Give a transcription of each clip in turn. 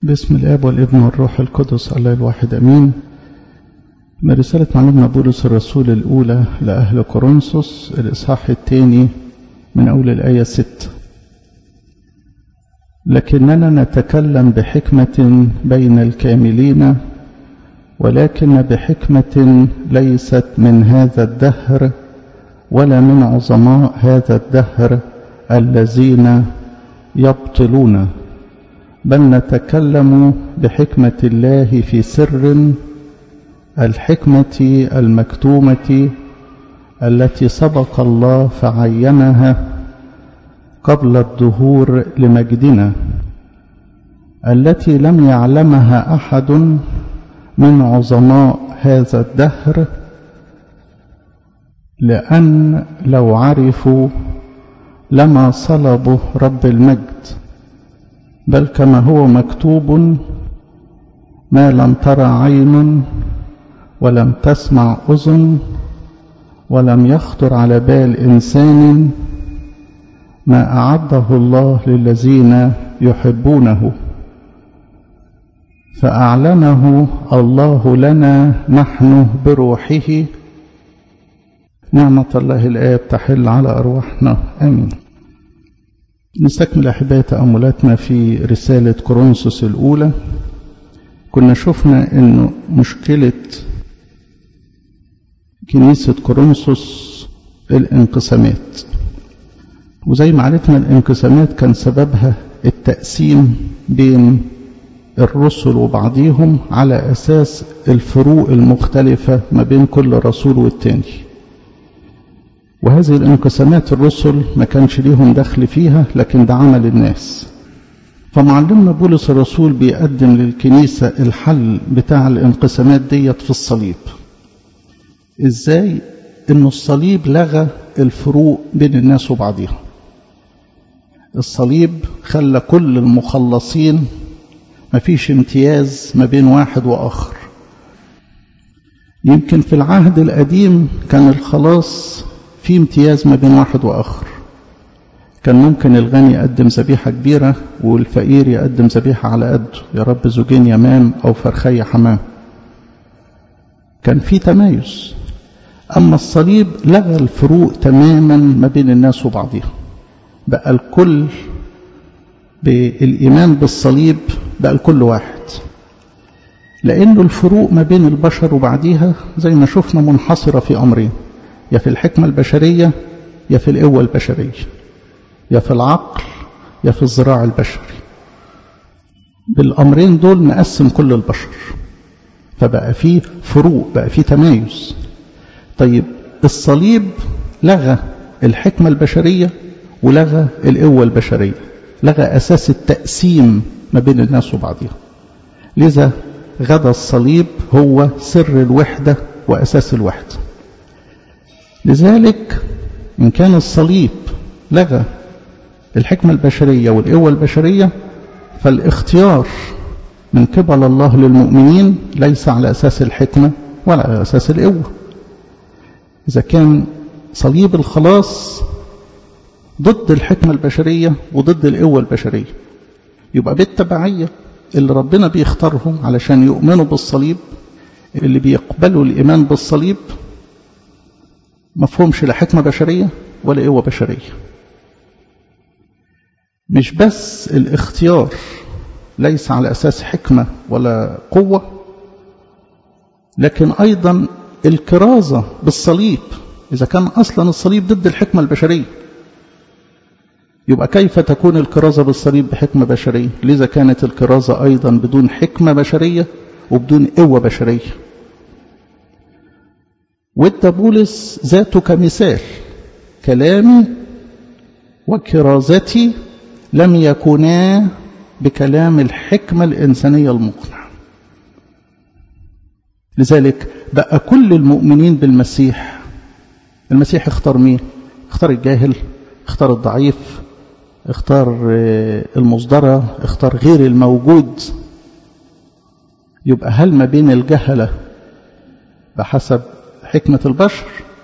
باسم الاب والابن والروح القدس الله الواحد امين من رسالة معلمنا بولس الرسول الأولى لأهل كورنثوس الإصحاح الثاني من أول الآية ستة لكننا نتكلم بحكمة بين الكاملين ولكن بحكمة ليست من هذا الدهر ولا من عظماء هذا الدهر الذين يبطلون بل نتكلم بحكمة الله في سر الحكمة المكتومة التي سبق الله فعينها قبل الدهور لمجدنا التي لم يعلمها أحد من عظماء هذا الدهر لأن لو عرفوا لما صلبوا رب المجد بل كما هو مكتوب ما لم ترى عين ولم تسمع أذن ولم يخطر على بال إنسان ما أعده الله للذين يحبونه فأعلنه الله لنا نحن بروحه نعمة الله الآب تحل على أرواحنا آمين نستكمل أحبائي تأملاتنا في رسالة كورنثوس الأولى كنا شفنا أنه مشكلة كنيسة كورنثوس الانقسامات وزي ما عرفنا الانقسامات كان سببها التقسيم بين الرسل وبعضهم على أساس الفروق المختلفة ما بين كل رسول والتاني وهذه الانقسامات الرسل ما كانش ليهم دخل فيها لكن ده عمل الناس فمعلمنا بولس الرسول بيقدم للكنيسة الحل بتاع الانقسامات ديت في الصليب ازاي انه الصليب لغى الفروق بين الناس وبعضها الصليب خلى كل المخلصين مفيش امتياز ما بين واحد واخر يمكن في العهد القديم كان الخلاص في امتياز ما بين واحد واخر كان ممكن الغني يقدم ذبيحة كبيرة والفقير يقدم ذبيحة على قده يا رب زوجين يمام أو فرخي حمام كان في تمايز أما الصليب لغى الفروق تماما ما بين الناس وبعضها بقى الكل بالإيمان بالصليب بقى الكل واحد لأنه الفروق ما بين البشر وبعضها زي ما شفنا منحصرة في أمرين يا في الحكمة البشرية يا في القوة البشرية يا في العقل يا في الزراع البشري بالأمرين دول نقسم كل البشر فبقى فيه فروق بقى فيه تمايز طيب الصليب لغى الحكمة البشرية ولغى القوة البشرية لغى أساس التقسيم ما بين الناس وبعضها لذا غدا الصليب هو سر الوحدة وأساس الوحدة لذلك إن كان الصليب لغى الحكمة البشرية والقوة البشرية فالاختيار من قبل الله للمؤمنين ليس على أساس الحكمة ولا على أساس القوة إذا كان صليب الخلاص ضد الحكمة البشرية وضد القوة البشرية يبقى بالتبعية اللي ربنا بيختارهم علشان يؤمنوا بالصليب اللي بيقبلوا الإيمان بالصليب مفهومش لا حكمة بشرية ولا قوة بشرية مش بس الاختيار ليس على أساس حكمة ولا قوة لكن أيضا الكرازة بالصليب إذا كان أصلا الصليب ضد الحكمة البشرية يبقى كيف تكون الكرازة بالصليب بحكمة بشرية لذا كانت الكرازة أيضا بدون حكمة بشرية وبدون قوة بشرية وادى بولس ذاته كمثال كلامي وكرازتي لم يكونا بكلام الحكمة الإنسانية المقنع لذلك بقى كل المؤمنين بالمسيح المسيح اختار مين اختار الجاهل اختار الضعيف اختار المصدرة اختار غير الموجود يبقى هل ما بين الجهلة بحسب حكمة البشر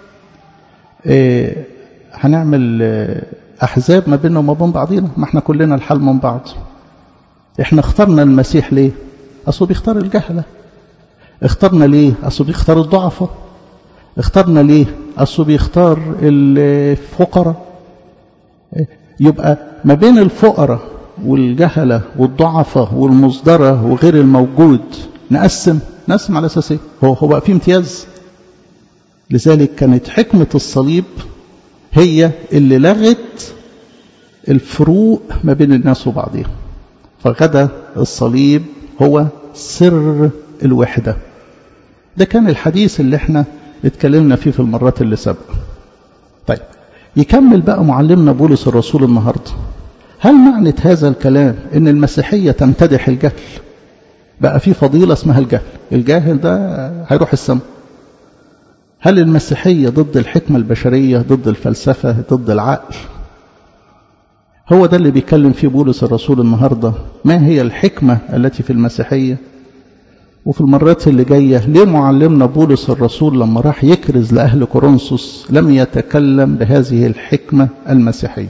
اه هنعمل اه أحزاب ما بيننا وما بين بعضينا ما احنا كلنا الحال من بعض احنا اخترنا المسيح ليه اصله بيختار الجهلة اخترنا ليه اصله بيختار الضعفة اخترنا ليه اصله بيختار الفقراء يبقى ما بين الفقراء والجهلة والضعفة والمصدرة وغير الموجود نقسم نقسم على اساس ايه هو هو بقى في امتياز لذلك كانت حكمة الصليب هي اللي لغت الفروق ما بين الناس وبعضهم فغدا الصليب هو سر الوحدة ده كان الحديث اللي احنا اتكلمنا فيه في المرات اللي سبق طيب يكمل بقى معلمنا بولس الرسول النهاردة هل معنى هذا الكلام ان المسيحية تمتدح الجهل بقى في فضيلة اسمها الجهل الجاهل ده هيروح السماء هل المسيحية ضد الحكمة البشرية ضد الفلسفة ضد العقل هو ده اللي بيتكلم فيه بولس الرسول النهاردة ما هي الحكمة التي في المسيحية وفي المرات اللي جاية ليه معلمنا بولس الرسول لما راح يكرز لأهل كورنثوس لم يتكلم بهذه الحكمة المسيحية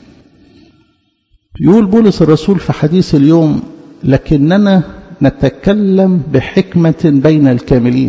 يقول بولس الرسول في حديث اليوم لكننا نتكلم بحكمة بين الكاملين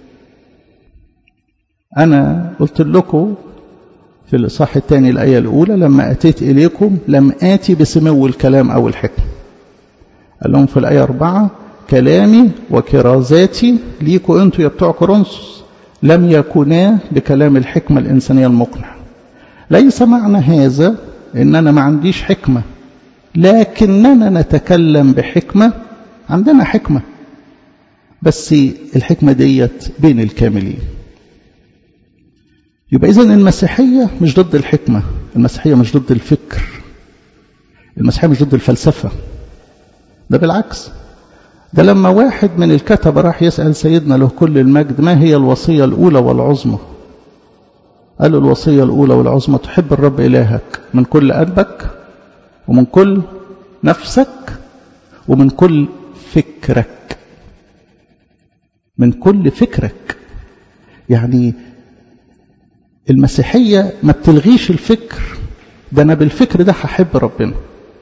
أنا قلت لكم في الإصحاح الثاني الآية الأولى لما أتيت إليكم لم آتي بسمو الكلام أو الحكمة قال لهم في الآية أربعة كلامي وكرازاتي ليكوا أنتوا يا بتوع كورنثوس لم يكونا بكلام الحكمة الإنسانية المقنع ليس معنى هذا إن أنا ما عنديش حكمة لكننا نتكلم بحكمة عندنا حكمة بس الحكمة ديت بين الكاملين يبقى إذن المسيحية مش ضد الحكمة المسيحية مش ضد الفكر المسيحية مش ضد الفلسفة ده بالعكس ده لما واحد من الكتبة راح يسأل سيدنا له كل المجد ما هي الوصية الأولى والعظمى قال له الوصية الأولى والعظمى تحب الرب إلهك من كل قلبك ومن كل نفسك ومن كل فكرك من كل فكرك يعني المسيحية ما بتلغيش الفكر ده أنا بالفكر ده هحب ربنا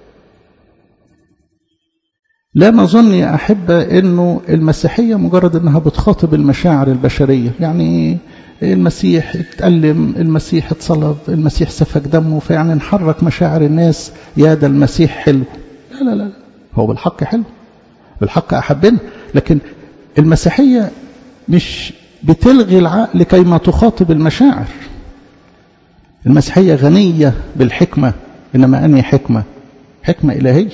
لا نظن يا أحبة أنه المسيحية مجرد أنها بتخاطب المشاعر البشرية يعني المسيح اتألم المسيح اتصلب المسيح سفك دمه فيعني نحرك مشاعر الناس يا ده المسيح حلو لا لا لا هو بالحق حلو بالحق أحبنا لكن المسيحية مش بتلغي العقل كيما تخاطب المشاعر المسيحية غنية بالحكمة إنما أني حكمة حكمة إلهية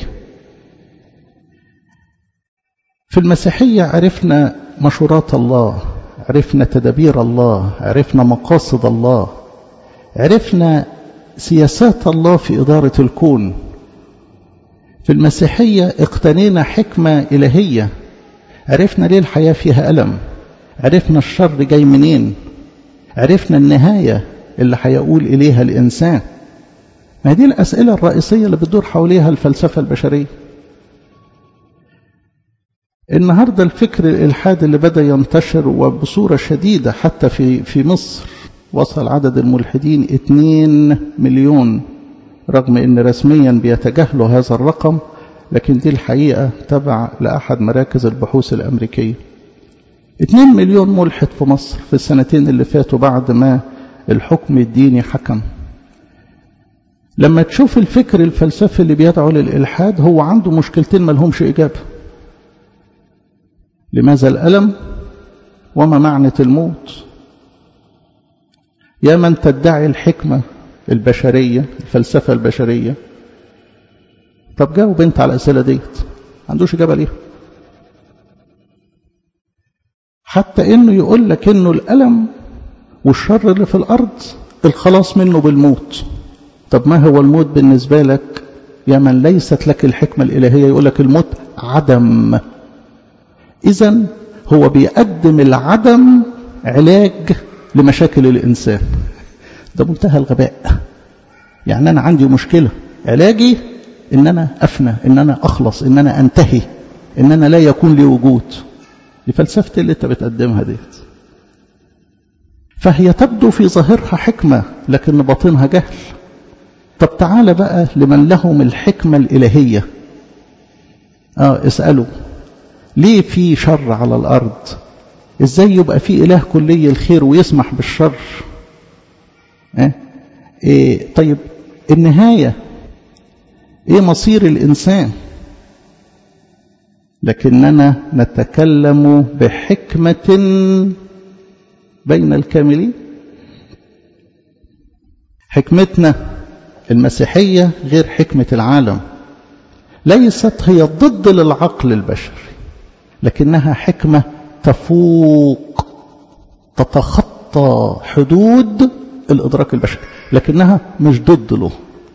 في المسيحية عرفنا مشورات الله عرفنا تدابير الله عرفنا مقاصد الله عرفنا سياسات الله في إدارة الكون في المسيحية اقتنينا حكمة إلهية عرفنا ليه الحياة فيها ألم عرفنا الشر جاي منين عرفنا النهاية اللي هيقول إليها الإنسان ما دي الأسئلة الرئيسية اللي بتدور حواليها الفلسفة البشرية النهاردة الفكر الإلحاد اللي بدأ ينتشر وبصورة شديدة حتى في, في مصر وصل عدد الملحدين 2 مليون رغم أن رسميا بيتجاهلوا هذا الرقم لكن دي الحقيقة تبع لأحد مراكز البحوث الأمريكية 2 مليون ملحد في مصر في السنتين اللي فاتوا بعد ما الحكم الديني حكم لما تشوف الفكر الفلسفي اللي بيدعو للإلحاد هو عنده مشكلتين ما لهمش إجابة لماذا الألم وما معنى الموت يا من تدعي الحكمة البشرية الفلسفة البشرية طب جاوب انت على الأسئلة ديت عندوش إجابة ليها حتى انه يقول لك انه الألم والشر اللي في الأرض الخلاص منه بالموت طب ما هو الموت بالنسبة لك يا من ليست لك الحكمة الإلهية يقول لك الموت عدم إذا هو بيقدم العدم علاج لمشاكل الإنسان ده منتهى الغباء يعني أنا عندي مشكلة علاجي إن أنا أفنى إن أنا أخلص إن أنا أنتهي إن أنا لا يكون لي وجود دي فلسفتي اللي أنت بتقدمها ديت فهي تبدو في ظاهرها حكمة لكن باطنها جهل طب تعالى بقى لمن لهم الحكمة الإلهية اه اسألوا ليه في شر على الأرض ازاي يبقى في إله كلي الخير ويسمح بالشر اه؟ إيه طيب النهاية ايه مصير الإنسان لكننا نتكلم بحكمة بين الكاملين حكمتنا المسيحية غير حكمة العالم ليست هي ضد للعقل البشري لكنها حكمة تفوق تتخطى حدود الإدراك البشري لكنها مش ضد له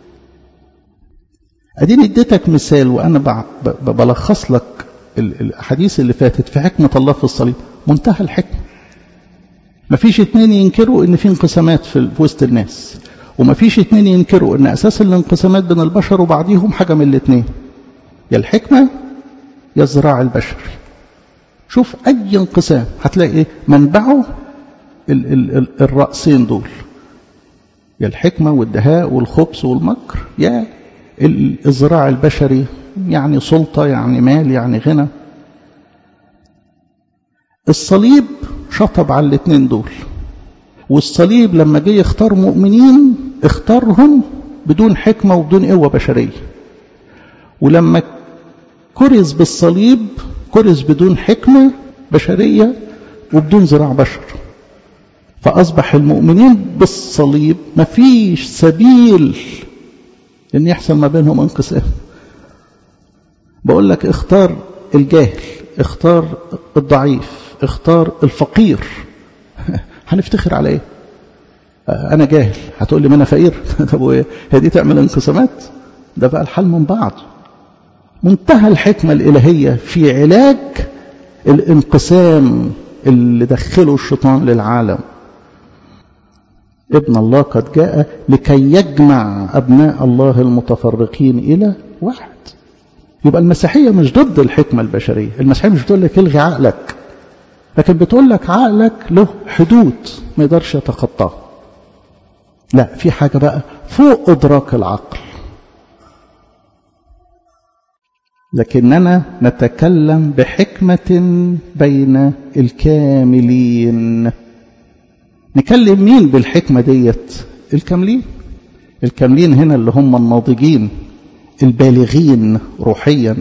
أديني اديتك مثال وأنا بلخص لك الأحاديث اللي فاتت في حكمة الله في الصليب منتهى الحكمة مفيش اتنين ينكروا ان في انقسامات في وسط الناس ومفيش اتنين ينكروا ان اساس الانقسامات بين البشر وبعضهم حاجه من الاتنين يا الحكمه يا الزراع البشري شوف اي انقسام هتلاقي ايه منبعه ال ال ال الرأسين دول يا الحكمة والدهاء والخبث والمكر يا الزراع البشري يعني سلطة يعني مال يعني غنى الصليب شطب على الاثنين دول والصليب لما جه يختار مؤمنين اختارهم بدون حكمة وبدون قوة بشرية ولما كرز بالصليب كرز بدون حكمة بشرية وبدون زراع بشر فأصبح المؤمنين بالصليب مفيش سبيل ان يحصل ما بينهم انقسام بقول لك اختار الجاهل اختار الضعيف اختار الفقير هنفتخر على ايه انا جاهل هتقول لي ما انا فقير طب وايه هي دي تعمل انقسامات ده بقى الحل من بعض منتهى الحكمة الإلهية في علاج الانقسام اللي دخله الشيطان للعالم ابن الله قد جاء لكي يجمع أبناء الله المتفرقين إلى واحد يبقى المسيحية مش ضد الحكمة البشرية المسيحية مش بتقول لك الغي عقلك لكن بتقول لك عقلك له حدود ما يقدرش يتخطاها لا في حاجة بقى فوق إدراك العقل لكننا نتكلم بحكمة بين الكاملين نكلم مين بالحكمة ديت الكاملين الكاملين هنا اللي هم الناضجين البالغين روحيا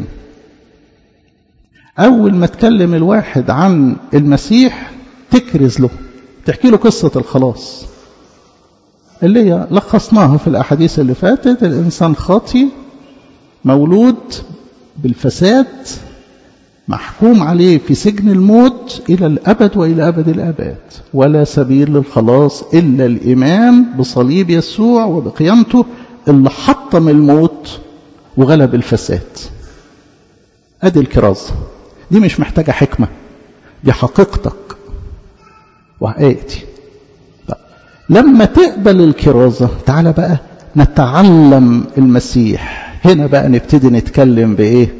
أول ما تكلم الواحد عن المسيح تكرز له تحكي له قصة الخلاص اللي هي لخصناها في الأحاديث اللي فاتت الإنسان خاطي مولود بالفساد محكوم عليه في سجن الموت إلى الأبد وإلى أبد الآباد ولا سبيل للخلاص إلا الإيمان بصليب يسوع وبقيامته اللي حطم الموت وغلب الفساد أدي الكرازة دي مش محتاجة حكمة دي حقيقتك وحقيقتي لما تقبل الكرازة تعالى بقى نتعلم المسيح هنا بقى نبتدي نتكلم بإيه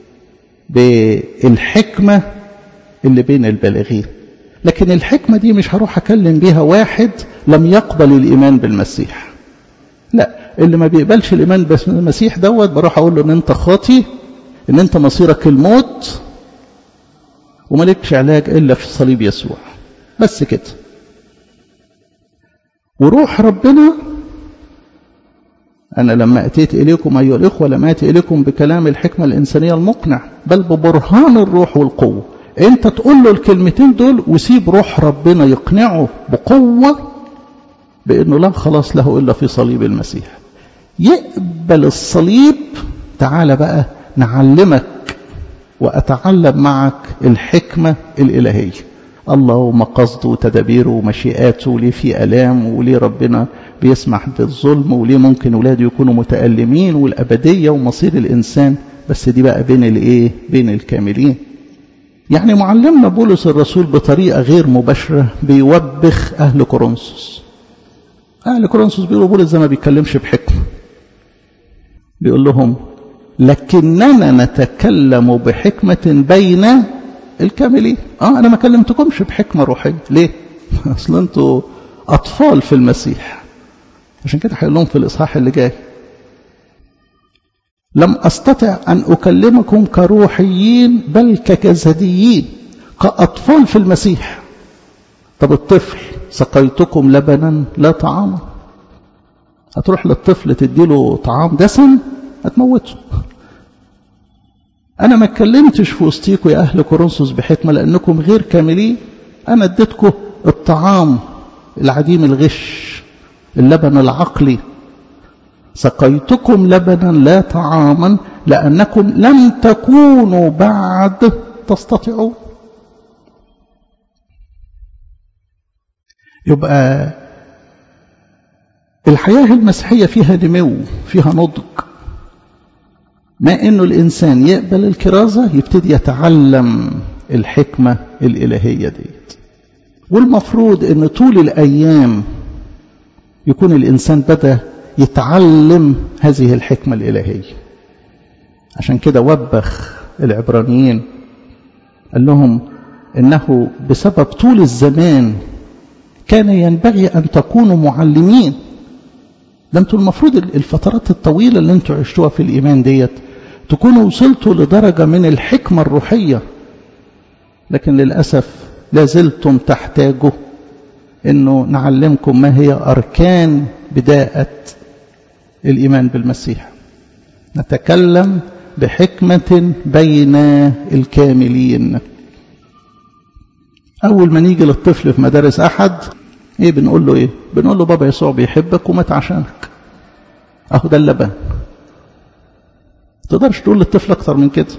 بالحكمة اللي بين البالغين لكن الحكمة دي مش هروح أكلم بيها واحد لم يقبل الإيمان بالمسيح لا اللي ما بيقبلش الإيمان بالمسيح دوت بروح أقول له إن أنت خاطي إن أنت مصيرك الموت وملكش علاج إلا في صليب يسوع بس كده وروح ربنا أنا لما أتيت إليكم أيها الإخوة لم أتي إليكم بكلام الحكمة الإنسانية المقنع بل ببرهان الروح والقوة أنت تقول له الكلمتين دول وسيب روح ربنا يقنعه بقوة بأنه لا خلاص له إلا في صليب المسيح يقبل الصليب تعال بقى نعلمك وأتعلم معك الحكمة الإلهية الله وما قصده وتدابيره ومشيئاته وليه في ألام وليه ربنا بيسمح بالظلم وليه ممكن ولاده يكونوا متألمين والأبدية ومصير الإنسان بس دي بقى بين الإيه بين الكاملين يعني معلمنا بولس الرسول بطريقة غير مباشرة بيوبخ أهل كورنثوس أهل كورنثوس بيقولوا بولس ده ما بيتكلمش بحكمة بيقول لهم لكننا نتكلم بحكمة بين الكاملين اه انا ما كلمتكمش بحكمة روحية ليه اصل انتوا اطفال في المسيح عشان كده هيقول لهم في الاصحاح اللي جاي لم أستطع أن أكلمكم كروحيين بل كجسديين كأطفال في المسيح طب الطفل سقيتكم لبنا لا طعاما هتروح للطفل تديله طعام دسم هتموته أنا ما اتكلمتش في وسطيكم يا أهل كورنثوس بحكمة لأنكم غير كاملين أنا اديتكم الطعام العديم الغش اللبن العقلي سقيتكم لبنا لا طعاما لأنكم لم تكونوا بعد تستطيعون يبقى الحياة المسيحية فيها نمو فيها نضج ما انه الانسان يقبل الكرازة يبتدي يتعلم الحكمة الالهية ديت والمفروض ان طول الايام يكون الانسان بدأ يتعلم هذه الحكمة الالهية عشان كده وبخ العبرانيين قال لهم انه بسبب طول الزمان كان ينبغي ان تكونوا معلمين ده انتوا المفروض الفترات الطويلة اللي انتوا عشتوها في الإيمان ديت تكونوا وصلتوا لدرجة من الحكمة الروحية لكن للأسف لازلتم تحتاجوا انه نعلمكم ما هي أركان بداءة الإيمان بالمسيح نتكلم بحكمة بين الكاملين أول ما نيجي للطفل في مدارس أحد ايه بنقول له ايه بنقول له بابا يسوع بيحبك ومات عشانك اهو ده اللبن تقدرش تقول للطفل اكتر من كده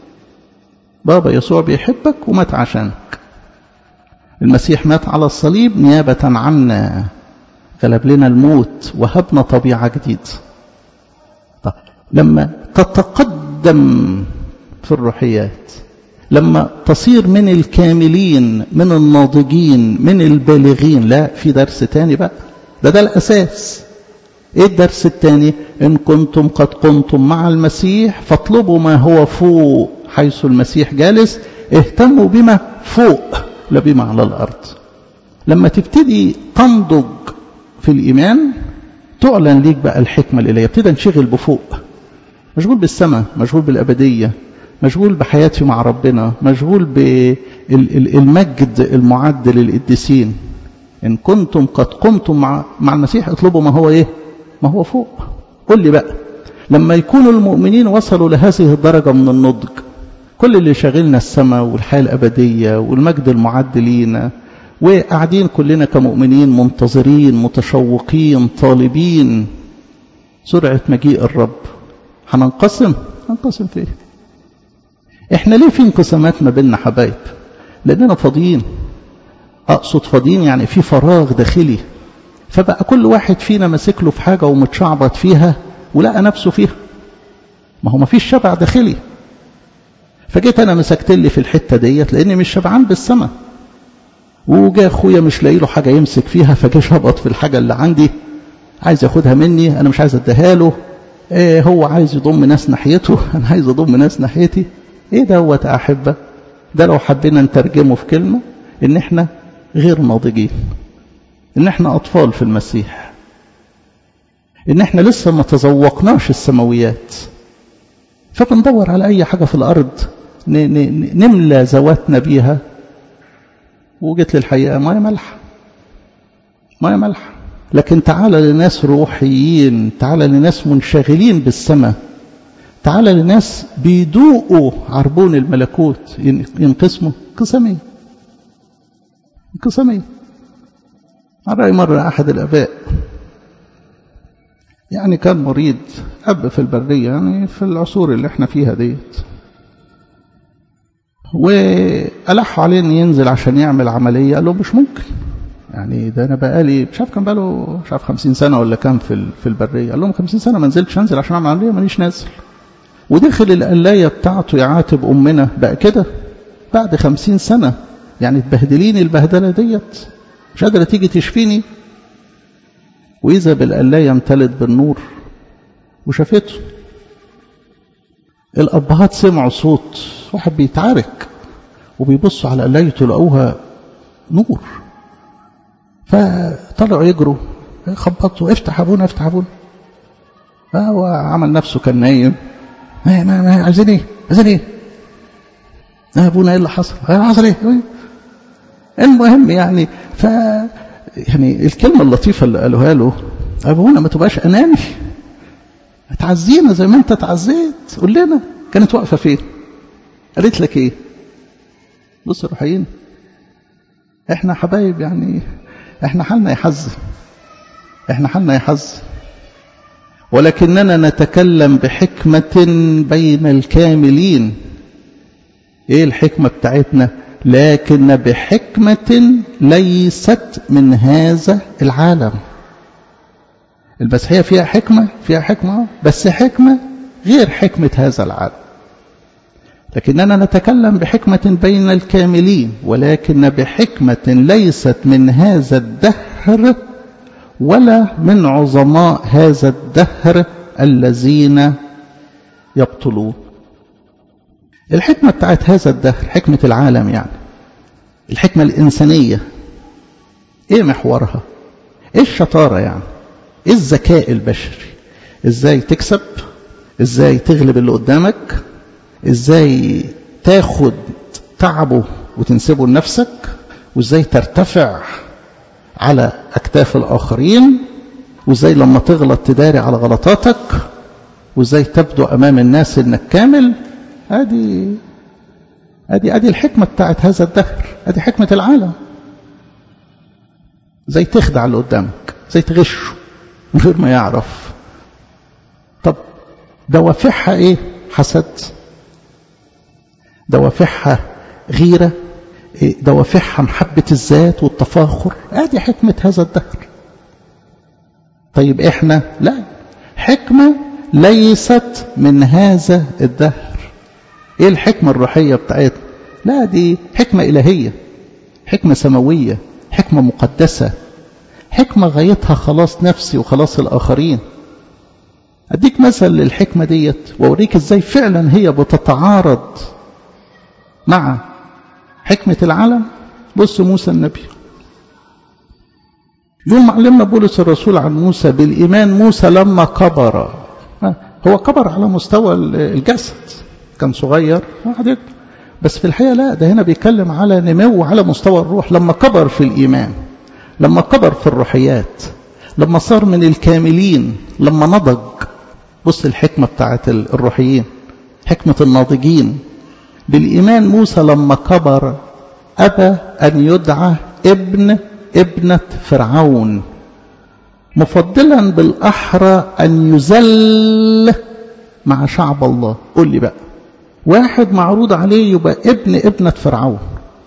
بابا يسوع بيحبك ومات عشانك المسيح مات على الصليب نيابة عنا غلب لنا الموت وهبنا طبيعة جديدة طيب لما تتقدم في الروحيات لما تصير من الكاملين من الناضجين من البالغين لا في درس تاني بقى ده ده الأساس ايه الدرس التاني ان كنتم قد قمتم مع المسيح فاطلبوا ما هو فوق حيث المسيح جالس اهتموا بما فوق لا بما على الارض لما تبتدي تنضج في الايمان تعلن ليك بقى الحكمه الالهيه ابتدى نشغل بفوق مشغول بالسماء مشغول بالابديه مشغول بحياتي مع ربنا مشغول بالمجد المعد للقديسين إن كنتم قد قمتم مع, مع المسيح اطلبوا ما هو إيه ما هو فوق قل لي بقى لما يكونوا المؤمنين وصلوا لهذه الدرجة من النضج كل اللي شاغلنا السماء والحياة الأبدية والمجد المعد لينا وقاعدين كلنا كمؤمنين منتظرين متشوقين طالبين سرعة مجيء الرب هننقسم هننقسم في ايه احنا ليه في انقسامات ما بيننا حبايب لاننا فاضيين اقصد فاضيين يعني في فراغ داخلي فبقى كل واحد فينا ماسك له في حاجه ومتشعبط فيها ولقى نفسه فيها ما هو ما فيش شبع داخلي فجيت انا مسكت لي في الحته ديت لاني مش شبعان بالسما وجا اخويا مش لاقي له حاجه يمسك فيها فجه شبط في الحاجه اللي عندي عايز ياخدها مني انا مش عايز اديها له إيه هو عايز يضم ناس ناحيته انا عايز اضم ناس ناحيتي ايه دوت يا احبه ده لو حبينا نترجمه في كلمه ان احنا غير ناضجين ان احنا اطفال في المسيح ان احنا لسه ما تذوقناش السماويات فبندور على اي حاجه في الارض نملى ذواتنا بيها وجت للحقيقه ميه ملح ميه ملح لكن تعالى لناس روحيين تعالى لناس منشغلين بالسماء تعالى لناس بيدوقوا عربون الملكوت ينقسموا انقسامين انقسامين على رأي مرة أحد الآباء يعني كان مريض أب في البرية يعني في العصور اللي احنا فيها ديت وألحوا عليه إن ينزل عشان يعمل عملية قال له مش ممكن يعني ده أنا بقالي مش عارف كان بقاله مش عارف 50 سنة ولا كام في في البرية قال لهم 50 سنة ما نزلتش أنزل عشان أعمل عملية مانيش نازل ودخل القلاية بتاعته يعاتب أمنا بقى كده بعد خمسين سنة يعني تبهدليني البهدلة ديت مش قادرة تيجي تشفيني وإذا بالقلاية امتلت بالنور وشافته الأبهات سمعوا صوت واحد بيتعارك وبيبصوا على قلايته لقوها نور فطلعوا يجروا خبطوا افتح ابونا افتح ابونا فهو عمل نفسه كان نايم ما ما ما عايزين ايه عايزين ايه يا ابونا ايه اللي حصل حصل ايه المهم يعني ف يعني الكلمه اللطيفه اللي قالوها له ابونا ما تبقاش اناني تعزينا زي ما انت تعزيت قول لنا كانت واقفه فين قالت لك ايه بص يا روحيين احنا حبايب يعني احنا حالنا يحزن احنا حالنا يحزن ولكننا نتكلم بحكمة بين الكاملين ايه الحكمة بتاعتنا لكن بحكمة ليست من هذا العالم المسيحية فيها حكمة فيها حكمة بس حكمة غير حكمة هذا العالم لكننا نتكلم بحكمة بين الكاملين ولكن بحكمة ليست من هذا الدهر ولا من عظماء هذا الدهر الذين يبطلون الحكمة بتاعت هذا الدهر حكمة العالم يعني الحكمة الإنسانية إيه محورها إيه الشطارة يعني إيه الذكاء البشري إزاي تكسب إزاي تغلب اللي قدامك إزاي تاخد تعبه وتنسبه لنفسك وإزاي ترتفع على أكتاف الآخرين وإزاي لما تغلط تداري على غلطاتك وإزاي تبدو أمام الناس إنك كامل هذه هذه هذه الحكمة بتاعت هذا الدهر هذه حكمة العالم زي تخدع اللي قدامك زي تغشه من غير ما يعرف طب دوافعها ايه حسد دوافعها غيرة دوافعها محبة الذات والتفاخر ادي حكمة هذا الدهر طيب احنا لا حكمة ليست من هذا الدهر ايه الحكمة الروحية بتاعتنا لا دي حكمة إلهية حكمة سماوية حكمة مقدسة حكمة غايتها خلاص نفسي وخلاص الآخرين أديك مثل للحكمة ديت وأوريك إزاي فعلا هي بتتعارض مع حكمة العالم بص موسى النبي يقول معلمنا بولس الرسول عن موسى بالإيمان موسى لما كبر هو كبر على مستوى الجسد كان صغير واحد يكبر بس في الحقيقة لا ده هنا بيتكلم على نمو على مستوى الروح لما كبر في الإيمان لما كبر في الروحيات لما صار من الكاملين لما نضج بص الحكمة بتاعت الروحيين حكمة الناضجين بالإيمان موسى لما كبر أبى أن يدعى ابن ابنة فرعون مفضلا بالأحرى أن يذل مع شعب الله قول لي بقى واحد معروض عليه يبقى ابن ابنة فرعون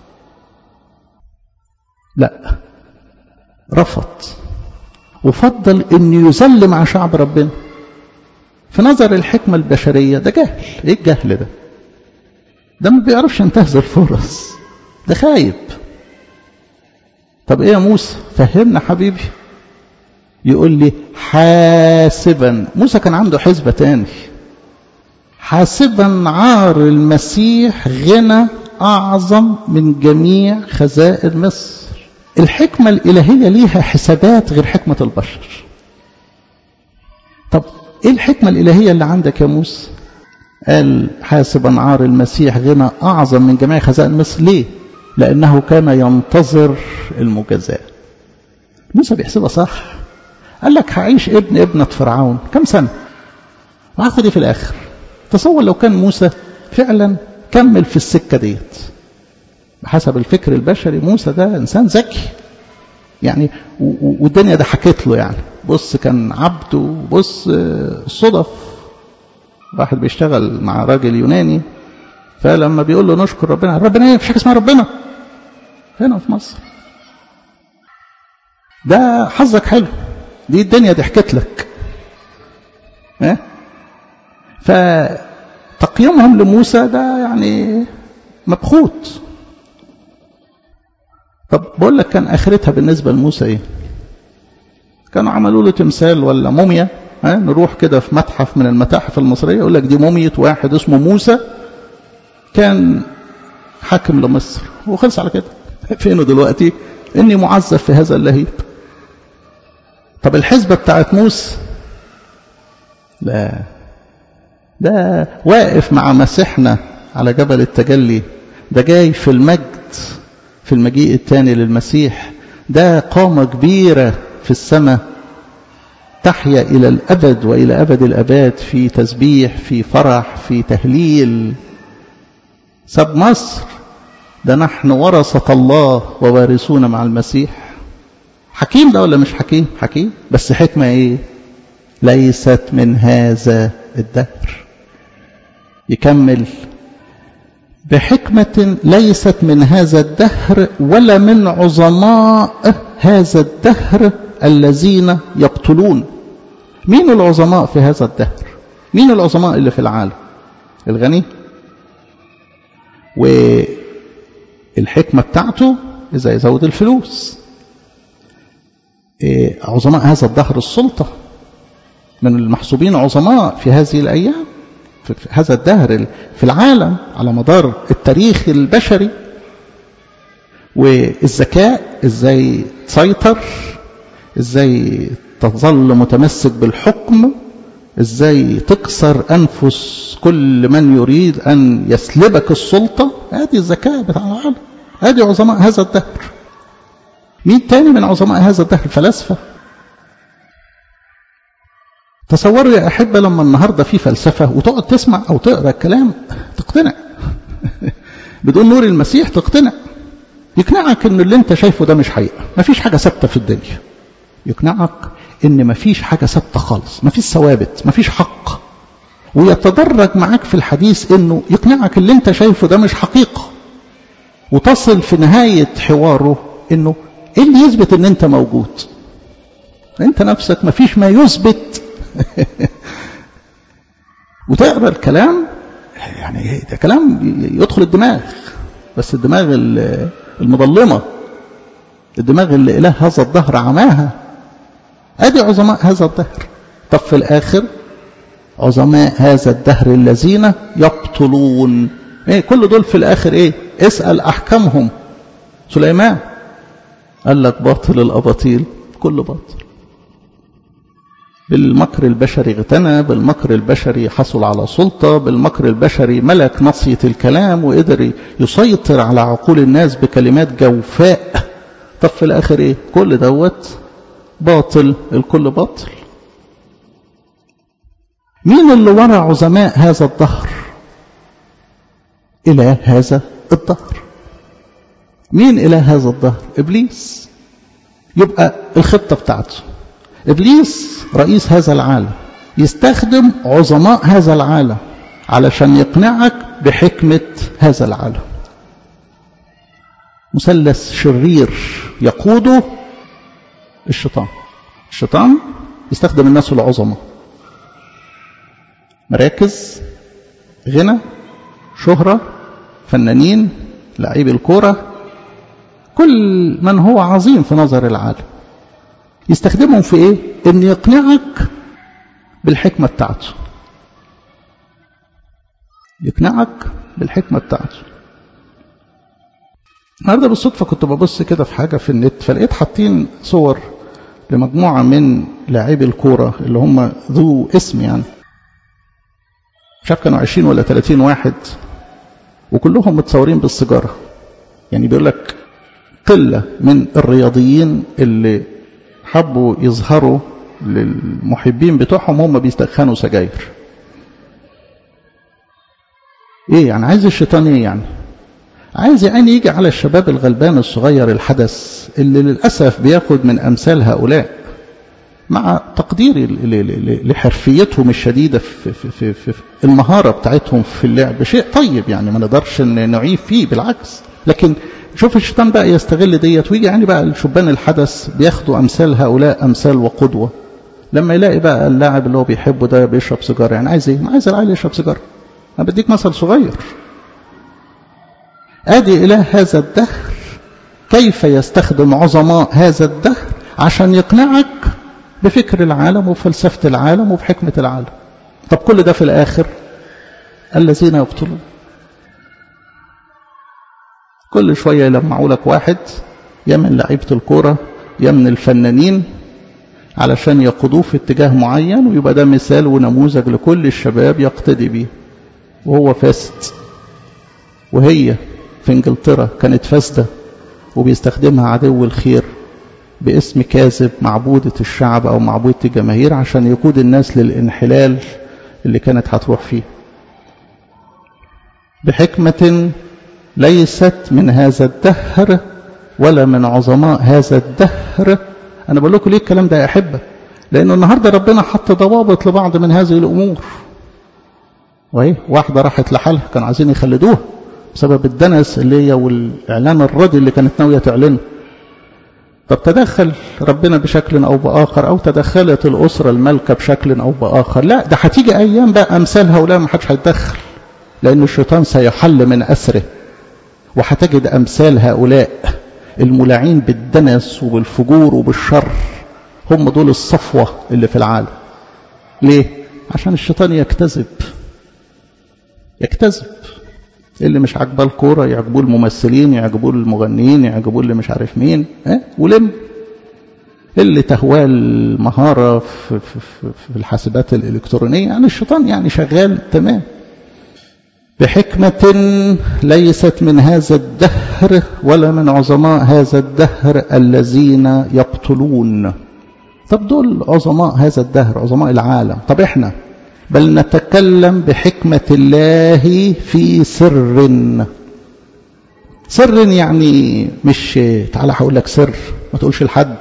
لا رفض وفضل انه يذل مع شعب ربنا في نظر الحكمة البشرية ده جهل ايه الجهل ده ده ما بيعرفش ينتهز الفرص ده خايب طب ايه يا موسى فهمنا حبيبي يقول لي حاسبا موسى كان عنده حسبة تاني حاسبا عار المسيح غنى أعظم من جميع خزائن مصر الحكمة الإلهية ليها حسابات غير حكمة البشر طب إيه الحكمة الإلهية اللي عندك يا موسى قال حاسبا عار المسيح غنى أعظم من جميع خزائن مصر ليه لأنه كان ينتظر المجازاة موسى بيحسبها صح قال لك هعيش ابن ابنة فرعون كم سنة وهاخد ايه في الآخر تصور لو كان موسى فعلا كمل في السكة ديت بحسب الفكر البشري موسى ده إنسان ذكي يعني والدنيا ده حكيت له يعني بص كان عبد وبص الصدف واحد بيشتغل مع راجل يوناني فلما بيقول له نشكر ربنا ربنا ايه مفيش حاجه اسمها ربنا هنا في مصر ده حظك حلو دي الدنيا ضحكت لك ها فتقييمهم لموسى ده يعني مبخوت طب بقول لك كان اخرتها بالنسبه لموسى ايه كانوا عملوا له تمثال ولا موميا ها نروح كده في متحف من المتاحف المصريه يقول لك دي موميه واحد اسمه موسى كان حاكم لمصر وخلص على كده فينه دلوقتي اني معذب في هذا اللهيب طب الحسبه بتاعت موسى لا ده واقف مع مسيحنا على جبل التجلي ده جاي في المجد في المجيء الثاني للمسيح ده قامة كبيرة في السماء تحيا إلى الأبد وإلى أبد الأباد في تسبيح في فرح في تهليل سب مصر ده نحن ورثة الله ووارثون مع المسيح حكيم ده ولا مش حكيم حكيم بس حكمة ايه ليست من هذا الدهر يكمل بحكمة ليست من هذا الدهر ولا من عظماء هذا الدهر الذين يقتلون مين العظماء في هذا الدهر مين العظماء اللي في العالم الغني والحكمة بتاعته إذا يزود الفلوس عظماء هذا الدهر السلطة من المحسوبين عظماء في هذه الأيام في هذا الدهر في العالم على مدار التاريخ البشري والذكاء ازاي تسيطر ازاي تظل متمسك بالحكم ازاي تكسر انفس كل من يريد ان يسلبك السلطه ادي الذكاء بتاع العالم ادي عظماء هذا الدهر مين تاني من عظماء هذا الدهر الفلاسفه تصوروا يا أحبة لما النهاردة في فلسفة وتقعد تسمع أو تقرأ الكلام تقتنع بدون نور المسيح تقتنع يقنعك ان اللي انت شايفه ده مش حقيقة مفيش حاجة ثابتة في الدنيا يقنعك ان مفيش حاجة ثابتة خالص مفيش ثوابت مفيش حق ويتدرج معاك في الحديث انه يقنعك اللي انت شايفه ده مش حقيقة وتصل في نهاية حواره انه ايه اللي يثبت ان انت موجود انت نفسك مفيش ما يثبت وتقرا الكلام يعني ده كلام يدخل الدماغ بس الدماغ المظلمه الدماغ اللي اله هذا الدهر عماها ادي عظماء هذا الدهر طب في الاخر عظماء هذا الدهر الذين يقتلون ايه كل دول في الاخر ايه اسال احكامهم سليمان قال لك باطل الاباطيل كل باطل بالمكر البشري اغتنى بالمكر البشري حصل على سلطة بالمكر البشري ملك نصية الكلام وقدر يسيطر على عقول الناس بكلمات جوفاء طب في الآخر إيه كل دوت باطل الكل باطل مين اللي ورا عظماء هذا الدهر إله هذا الدهر مين إله هذا الدهر إبليس يبقى الخطة بتاعته إبليس رئيس هذا العالم يستخدم عظماء هذا العالم علشان يقنعك بحكمة هذا العالم مثلث شرير يقوده الشيطان الشيطان يستخدم الناس العظماء مراكز غنى شهرة فنانين لعيب الكورة كل من هو عظيم في نظر العالم يستخدمهم في ايه ان يقنعك بالحكمة بتاعته يقنعك بالحكمة بتاعته النهارده بالصدفة كنت ببص كده في حاجة في النت فلقيت حاطين صور لمجموعة من لاعبي الكورة اللي هم ذو اسم يعني مش عارف كانوا 20 ولا 30 واحد وكلهم متصورين بالسيجارة يعني بيقول لك قلة من الرياضيين اللي حبوا يظهروا للمحبين بتوعهم هم بيستخنوا سجاير ايه يعني عايز الشيطان ايه يعني عايز يعني يجي على الشباب الغلبان الصغير الحدث اللي للأسف بياخد من أمثال هؤلاء مع تقديري لحرفيتهم الشديدة في, في, في, في المهارة بتاعتهم في اللعب شيء طيب يعني ما نقدرش نعيب فيه بالعكس لكن شوف الشيطان بقى يستغل ديت ويجي يعني بقى الشبان الحدث بياخدوا امثال هؤلاء امثال وقدوه لما يلاقي بقى اللاعب اللي هو بيحبه ده بيشرب سيجاره يعني عايز ايه؟ ما عايز العيل يشرب سيجاره انا بديك مثل صغير ادي اله هذا الدهر كيف يستخدم عظماء هذا الدهر عشان يقنعك بفكر العالم وفلسفه العالم وبحكمه العالم طب كل ده في الاخر الذين يبطلون كل شوية يلمعوا لك واحد يا من لعيبة الكورة يا من الفنانين علشان يقودوه في اتجاه معين ويبقى ده مثال ونموذج لكل الشباب يقتدي بيه وهو فاسد وهي في انجلترا كانت فاسدة وبيستخدمها عدو الخير باسم كاذب معبودة الشعب أو معبودة الجماهير عشان يقود الناس للانحلال اللي كانت هتروح فيه بحكمة ليست من هذا الدهر ولا من عظماء هذا الدهر أنا بقول لكم ليه الكلام ده يا أحبة لأنه النهاردة ربنا حط ضوابط لبعض من هذه الأمور وهي واحدة راحت لحالها كانوا عايزين يخلدوها بسبب الدنس اللي هي والإعلان الردي اللي كانت ناوية تعلنه طب تدخل ربنا بشكل أو بآخر أو تدخلت الأسرة الملكة بشكل أو بآخر لا ده هتيجي أيام بقى أمثال هؤلاء ما حدش هيتدخل لأن الشيطان سيحل من أسره وهتجد أمثال هؤلاء الملاعين بالدنس وبالفجور وبالشر هم دول الصفوة اللي في العالم ليه؟ عشان الشيطان يكتذب يكتذب اللي مش عاجباه الكوره يعجبوه الممثلين يعجبوه المغنيين يعجبوه اللي مش عارف مين اه ولم اللي تهواه المهاره في, في, في الحاسبات الالكترونيه يعني الشيطان يعني شغال تمام بحكمة ليست من هذا الدهر ولا من عظماء هذا الدهر الذين يقتلون طب دول عظماء هذا الدهر عظماء العالم طب احنا بل نتكلم بحكمة الله في سر سر يعني مش تعالى هقول لك سر ما تقولش لحد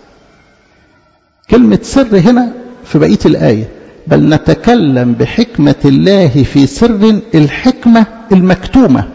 كلمة سر هنا في بقية الآية بل نتكلم بحكمة الله في سر الحكمة المكتومة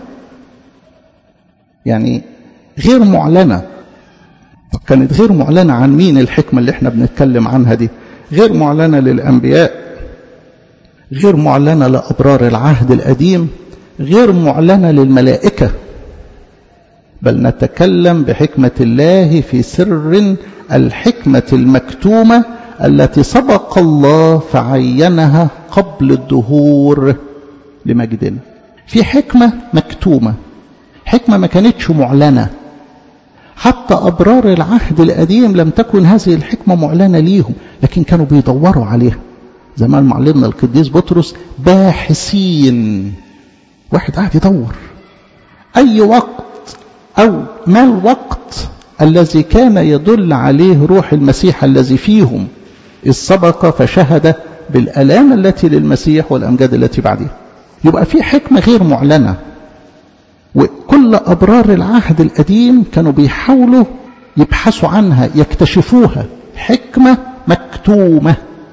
يعني غير معلنة طب كانت غير معلنة عن مين الحكمة اللي احنا بنتكلم عنها دي غير معلنة للأنبياء غير معلنة لأبرار العهد القديم غير معلنة للملائكة بل نتكلم بحكمة الله في سر الحكمة المكتومة التي سبق الله فعينها قبل الدهور لمجدنا في حكمة مكتومة حكمة ما كانتش معلنة حتى أبرار العهد القديم لم تكن هذه الحكمة معلنة ليهم لكن كانوا بيدوروا عليها زي ما معلمنا القديس بطرس باحثين واحد قاعد يدور أي وقت أو ما الوقت الذي كان يدل عليه روح المسيح الذي فيهم إذ سبق فشهد بالآلام التي للمسيح والأمجاد التي بعدها يبقى في حكمة غير معلنة وكل أبرار العهد القديم كانوا بيحاولوا يبحثوا عنها يكتشفوها حكمة مكتومة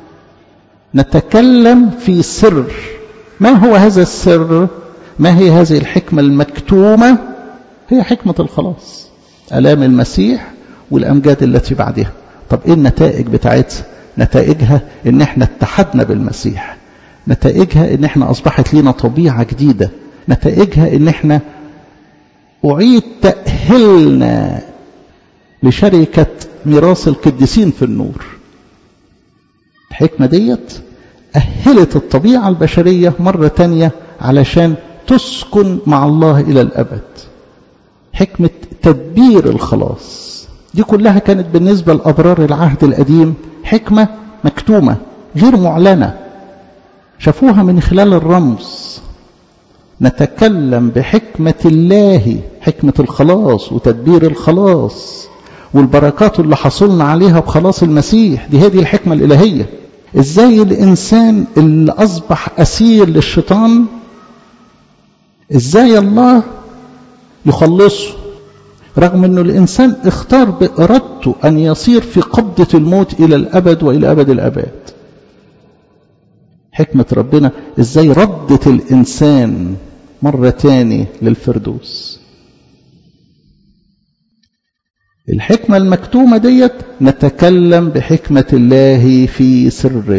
نتكلم في سر ما هو هذا السر ما هي هذه الحكمة المكتومة هي حكمة الخلاص ألام المسيح والأمجاد التي بعدها طب إيه النتائج بتاعتها نتائجها إن إحنا اتحدنا بالمسيح نتائجها إن إحنا أصبحت لنا طبيعة جديدة نتائجها إن إحنا أعيد تأهلنا لشركة ميراث القديسين في النور الحكمة ديت أهلت الطبيعة البشرية مرة تانية علشان تسكن مع الله إلى الأبد حكمة تدبير الخلاص دي كلها كانت بالنسبة لأبرار العهد القديم حكمة مكتومة غير معلنة شافوها من خلال الرمز نتكلم بحكمة الله حكمة الخلاص وتدبير الخلاص والبركات اللي حصلنا عليها بخلاص المسيح دي هذه الحكمة الإلهية ازاي الإنسان اللي أصبح أسير للشيطان ازاي الله يخلصه رغم أنه الإنسان اختار بإرادته أن يصير في قبضة الموت إلى الأبد وإلى أبد الأبد حكمة ربنا ازاي ردت الإنسان مرة تاني للفردوس الحكمة المكتومة ديت نتكلم بحكمة الله في سر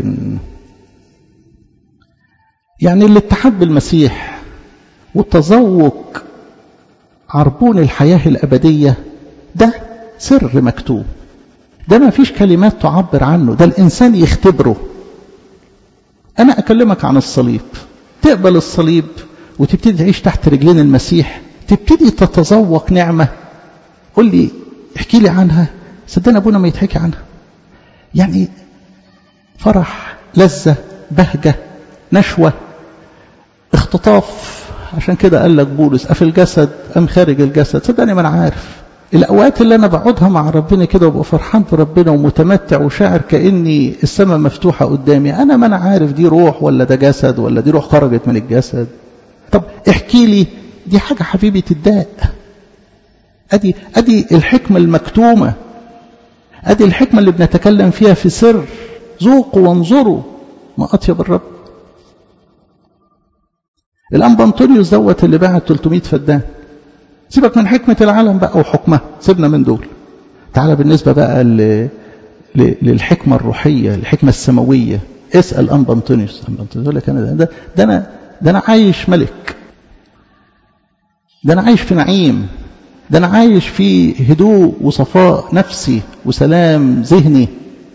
يعني الاتحاد بالمسيح والتذوق عربون الحياة الأبدية ده سر مكتوب ده ما فيش كلمات تعبر عنه ده الإنسان يختبره أنا أكلمك عن الصليب تقبل الصليب وتبتدي تعيش تحت رجلين المسيح تبتدي تتذوق نعمة قل لي احكي لي عنها صدقني أبونا ما يتحكي عنها يعني فرح لذة بهجة نشوة اختطاف عشان كده قال لك بولس أفي الجسد أم خارج الجسد صدقني ما أنا عارف الأوقات اللي أنا بقعدها مع ربنا كده وببقى فرحان في ربنا ومتمتع وشاعر كأني السماء مفتوحة قدامي أنا ما أنا عارف دي روح ولا ده جسد ولا دي روح خرجت من الجسد طب احكي لي دي حاجة حبيبي تداء أدي, أدي الحكمة المكتومة أدي الحكمة اللي بنتكلم فيها في سر ذوقوا وانظروا ما أطيب الرب الأنبا أنطونيوس دوت اللي باع 300 فدان سيبك من حكمة العالم بقى وحكمها سيبنا من دول تعالى بالنسبة بقى ل... ل... للحكمة الروحية الحكمة السماوية اسأل أنبا أنطونيوس أنبا أنطونيوس يقول لك أنا ده, ده أنا ده أنا عايش ملك ده أنا عايش في نعيم ده أنا عايش في هدوء وصفاء نفسي وسلام ذهني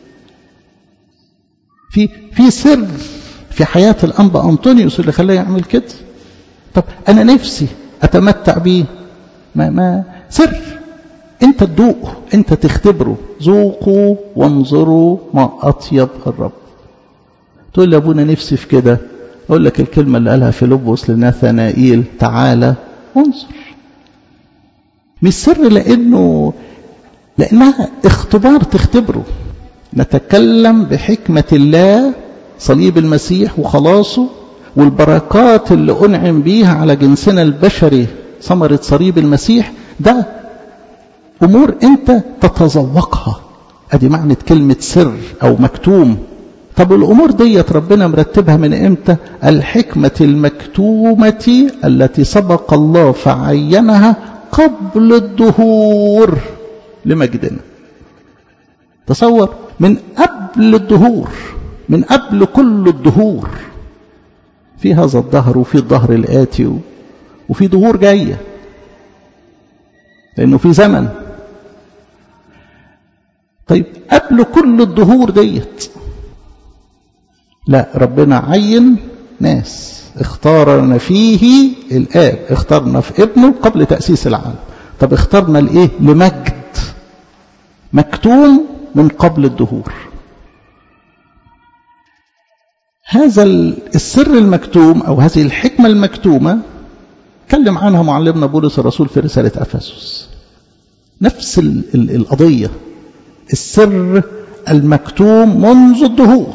في في سر في حياة الأنبا أنطونيوس اللي خلاه يعمل كده طب أنا نفسي أتمتع بيه ما ما سر أنت تدوق أنت تختبره ذوقوا وانظروا ما أطيب الرب تقول لي أبونا نفسي في كده أقول لك الكلمة اللي قالها فيلبس لناثنائيل تعالى انظر مش سر لأنه لأنها اختبار تختبره نتكلم بحكمة الله صليب المسيح وخلاصه والبركات اللي أنعم بيها على جنسنا البشري ثمرة صليب المسيح ده أمور أنت تتذوقها أدي معنى كلمة سر أو مكتوم طب الأمور ديت ربنا مرتبها من إمتى الحكمة المكتومة التي سبق الله فعينها قبل الدهور لمجدنا تصور من قبل الدهور من قبل كل الدهور في هذا الظهر وفي الظهر الآتي وفي دهور جاية لأنه في زمن طيب قبل كل الدهور ديت لا ربنا عين ناس اختارنا فيه الآب اختارنا في ابنه قبل تأسيس العالم طب اختارنا لإيه لمجد مكتوم من قبل الدهور هذا السر المكتوم أو هذه الحكمة المكتومة تكلم عنها معلمنا بولس الرسول في رسالة أفسس نفس ال ال القضية السر المكتوم منذ الدهور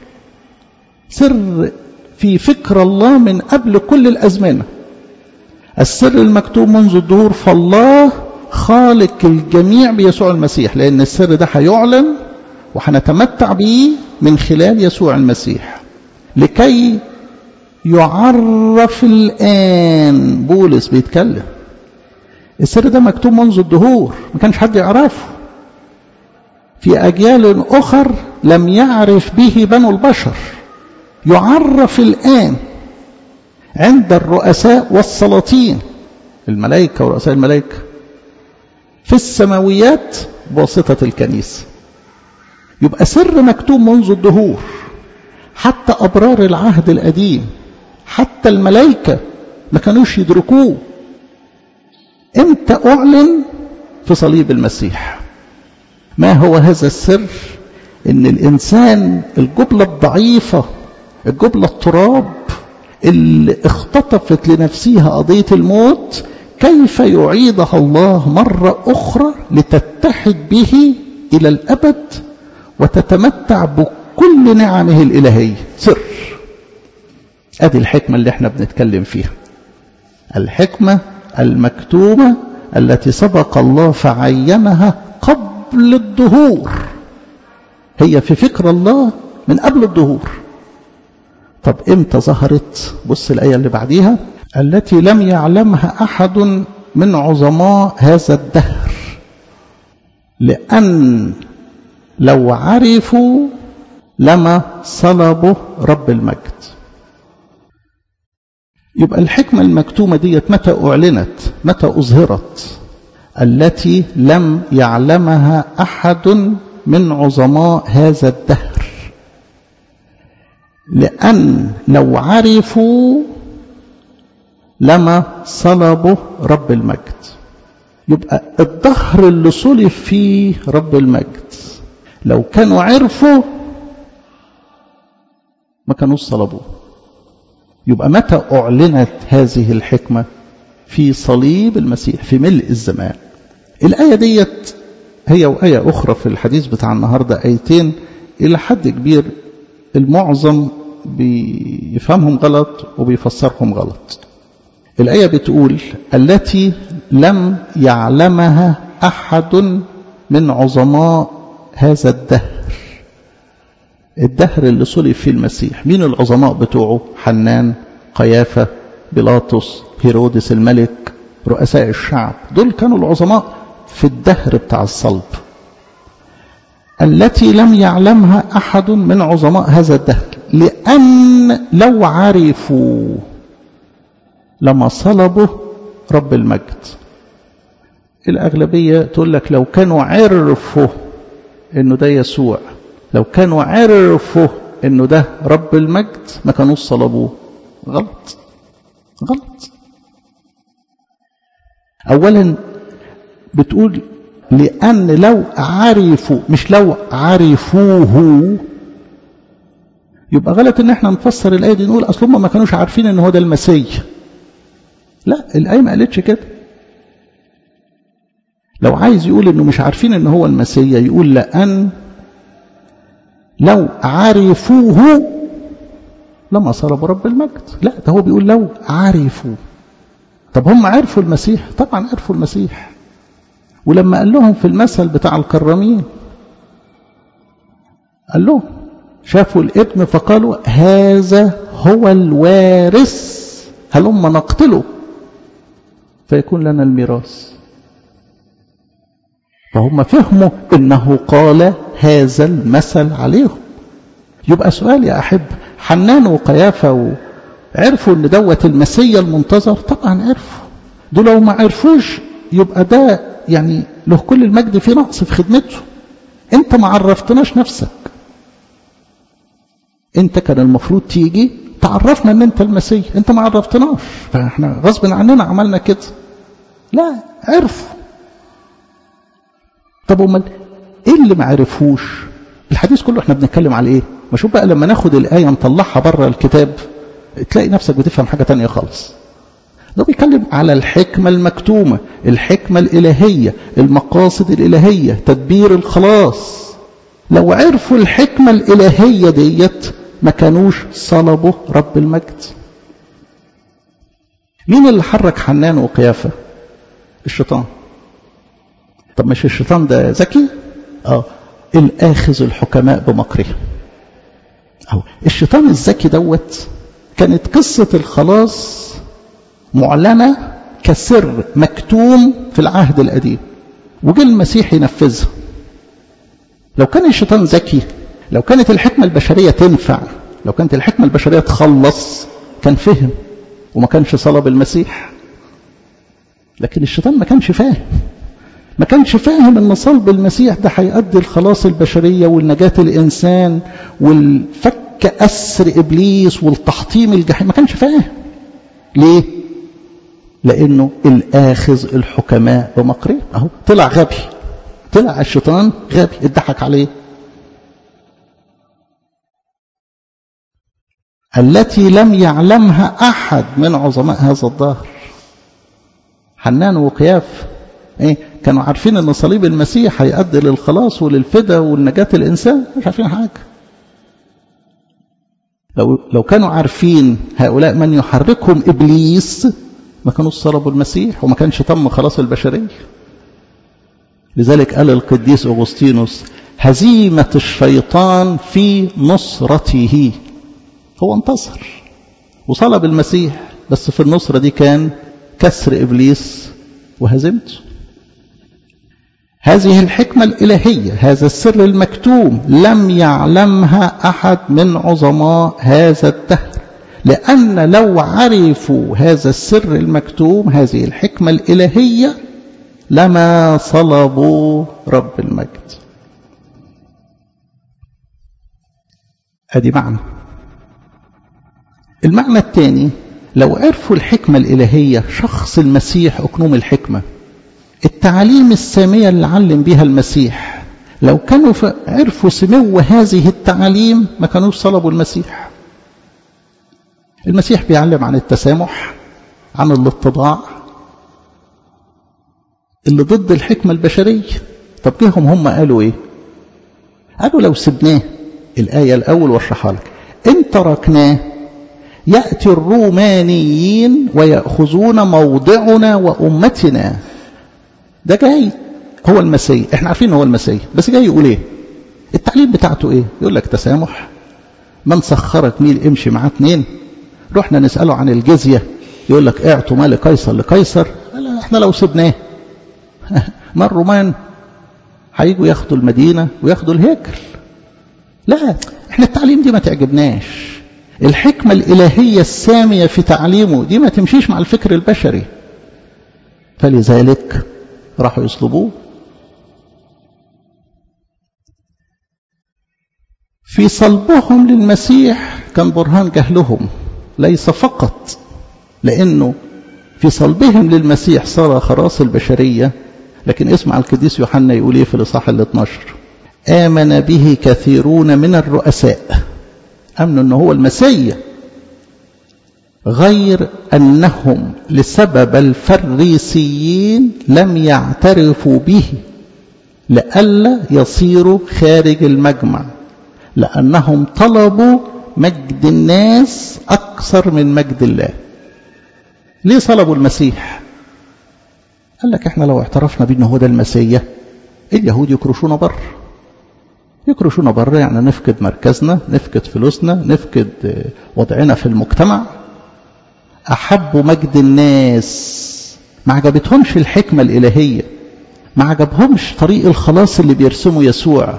سر في فكر الله من قبل كل الأزمنة السر المكتوم منذ الدهور فالله خالق الجميع بيسوع المسيح لأن السر ده هيعلن وهنتمتع به من خلال يسوع المسيح لكي يعرف الآن بولس بيتكلم السر ده مكتوب منذ الدهور ما كانش حد يعرفه في أجيال أخر لم يعرف به بنو البشر يعرف الآن عند الرؤساء والسلاطين الملائكة ورؤساء الملائكة في السماويات بواسطة الكنيسة يبقى سر مكتوب منذ الدهور حتى أبرار العهد القديم حتى الملائكة ما كانوش يدركوه امتى أعلن في صليب المسيح ما هو هذا السر ان الانسان الجبلة الضعيفة الجبلة التراب اللي اختطفت لنفسها قضية الموت كيف يعيدها الله مرة أخرى لتتحد به إلى الأبد وتتمتع بكل نعمه الإلهية سر ادي الحكمة اللي احنا بنتكلم فيها الحكمة المكتومة التي سبق الله فعينها قبل الدهور هي في فكر الله من قبل الدهور طب امتى ظهرت بص الآية اللي بعديها التي لم يعلمها أحد من عظماء هذا الدهر لأن لو عرفوا لما صلبوا رب المجد يبقى الحكمة المكتومة ديت متى أعلنت متى أظهرت التي لم يعلمها أحد من عظماء هذا الدهر لأن لو عرفوا لما صلبوا رب المجد يبقى الظهر اللي صلب فيه رب المجد لو كانوا عرفوا ما كانوش صلبوه يبقى متى أعلنت هذه الحكمة في صليب المسيح في ملء الزمان الآية ديت هي وآية أخرى في الحديث بتاع النهاردة آيتين إلى حد كبير المعظم بيفهمهم غلط وبيفسرهم غلط الآية بتقول التي لم يعلمها أحد من عظماء هذا الدهر الدهر اللي صلب فيه المسيح مين العظماء بتوعه حنان قيافة بيلاطس هيرودس الملك رؤساء الشعب دول كانوا العظماء في الدهر بتاع الصلب التي لم يعلمها أحد من عظماء هذا الدهر لأن لو عرفوا لما صلبوا رب المجد الأغلبية تقول لك لو كانوا عرفوا إنه ده يسوع لو كانوا عرفوا إنه ده رب المجد ما كانوش صلبوه غلط غلط أولا بتقول لأن لو عرفوا مش لو عرفوه يبقى غلط ان احنا نفسر الآية دي نقول أصل هم ما كانوش عارفين ان هو ده المسيح لا الآية ما قالتش كده لو عايز يقول انه مش عارفين ان هو المسيح يقول لأن لو عرفوه لما صلبوا رب المجد لا ده هو بيقول لو عرفوا طب هم عرفوا المسيح طبعا عرفوا المسيح ولما قال لهم في المثل بتاع الكرامين قال لهم شافوا الابن فقالوا هذا هو الوارث هلما نقتله فيكون لنا الميراث فهم فهموا انه قال هذا المثل عليهم يبقى سؤال يا احب حنان وقيافه عرفوا ان دوت المسيا المنتظر طبعا عرفوا دول لو ما عرفوش يبقى ده يعني له كل المجد في نقص في خدمته انت ما عرفتناش نفسك انت كان المفروض تيجي تعرفنا ان انت المسيح انت ما عرفتناش فاحنا غصب عننا عملنا كده لا عرفوا طب امال ايه اللي ما عرفوش الحديث كله احنا بنتكلم على ايه ما شوف بقى لما ناخد الايه نطلعها بره الكتاب تلاقي نفسك بتفهم حاجه تانية خالص ده بيتكلم على الحكمة المكتومة الحكمة الإلهية المقاصد الإلهية تدبير الخلاص لو عرفوا الحكمة الإلهية ديت ما كانوش صلبوا رب المجد مين اللي حرك حنان وقيافة الشيطان طب مش الشيطان ده ذكي اه الآخذ الحكماء بمكرهم أو الشيطان الذكي دوت كانت قصة الخلاص معلنة كسر مكتوم في العهد القديم وجه المسيح ينفذها لو كان الشيطان ذكي لو كانت الحكمة البشرية تنفع لو كانت الحكمة البشرية تخلص كان فهم وما كانش صلب المسيح لكن الشيطان ما كانش فاهم ما كانش فاهم ان صلب المسيح ده هيؤدي الخلاص البشرية والنجاة الإنسان والفك أسر إبليس والتحطيم الجحيم ما كانش فاهم ليه؟ لأنه الآخذ الحكماء بمكره أهو طلع غبي طلع الشيطان غبي اتضحك عليه التي لم يعلمها أحد من عظماء هذا الظهر حنان وقياف ايه كانوا عارفين ان صليب المسيح هيؤدي للخلاص وللفدا والنجاة الانسان مش عارفين حاجة لو لو كانوا عارفين هؤلاء من يحركهم ابليس ما كانوا صلبوا المسيح وما كانش تم خلاص البشرية لذلك قال القديس أغسطينوس هزيمة الشيطان في نصرته هو انتصر وصلب المسيح بس في النصرة دي كان كسر إبليس وهزمته هذه الحكمة الإلهية هذا السر المكتوم لم يعلمها أحد من عظماء هذا الدهر لأن لو عرفوا هذا السر المكتوم هذه الحكمة الإلهية لما صلبوا رب المجد أدي معنى المعنى الثاني لو عرفوا الحكمة الإلهية شخص المسيح أكنوم الحكمة التعاليم السامية اللي علم بها المسيح لو كانوا عرفوا سمو هذه التعاليم ما كانوش صلبوا المسيح المسيح بيعلم عن التسامح عن الاتضاع اللي ضد الحكمة البشرية طب جيهم هم قالوا ايه قالوا لو سبناه الآية الأول واشرحها لك إن تركناه يأتي الرومانيين ويأخذون موضعنا وأمتنا ده جاي هو المسيح احنا عارفين هو المسيح بس جاي يقول ايه التعليم بتاعته ايه يقول لك تسامح من سخرك ميل امشي معاه اتنين رحنا نسأله عن الجزية يقول لك اعطوا مال قيصر لقيصر احنا لو سبناه ما الرومان هيجوا ياخدوا المدينة وياخدوا الهيكل لا احنا التعليم دي ما تعجبناش الحكمة الإلهية السامية في تعليمه دي ما تمشيش مع الفكر البشري فلذلك راحوا يصلبوه في صلبهم للمسيح كان برهان جهلهم ليس فقط لأنه في صلبهم للمسيح صار خلاص البشرية لكن اسمع القديس يوحنا يقول ايه في الاصحاح ال 12 آمن به كثيرون من الرؤساء أمنوا أنه هو المسيح غير أنهم لسبب الفريسيين لم يعترفوا به لئلا يصيروا خارج المجمع لأنهم طلبوا مجد الناس أكثر من مجد الله ليه صلبوا المسيح قال لك احنا لو اعترفنا بأنه هو ده المسيح اليهود يكرشونا بر يكرشونا بره يعني نفقد مركزنا نفقد فلوسنا نفقد وضعنا في المجتمع أحبوا مجد الناس ما عجبتهمش الحكمة الإلهية ما عجبهمش طريق الخلاص اللي بيرسمه يسوع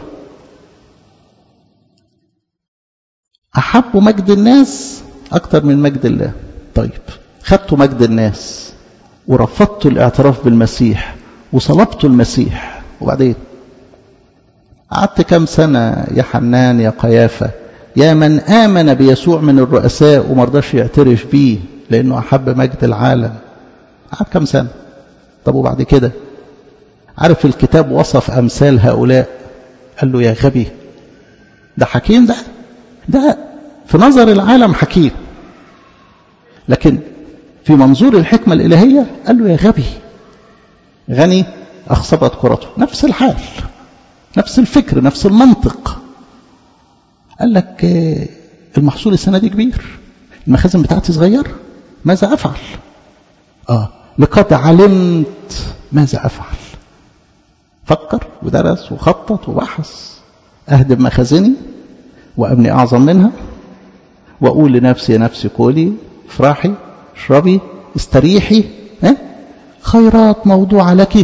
أحبوا مجد الناس أكتر من مجد الله طيب خدتوا مجد الناس ورفضتوا الاعتراف بالمسيح وصلبتوا المسيح وبعدين قعدت كم سنة يا حنان يا قيافة يا من آمن بيسوع من الرؤساء ومرضاش يعترف بيه لأنه أحب مجد العالم قعد كم سنة طب وبعد كده عارف الكتاب وصف أمثال هؤلاء قال له يا غبي ده حكيم ده ده في نظر العالم حكيم لكن في منظور الحكمة الإلهية قال له يا غبي غني أخصبت كرته نفس الحال نفس الفكر نفس المنطق قال لك المحصول السنة دي كبير المخازن بتاعتي صغير ماذا أفعل آه لقد علمت ماذا أفعل فكر ودرس وخطط وبحث أهدم مخازني وأبني أعظم منها وأقول لنفسي يا نفسي كولي افرحي اشربي استريحي ها خيرات موضوعة لك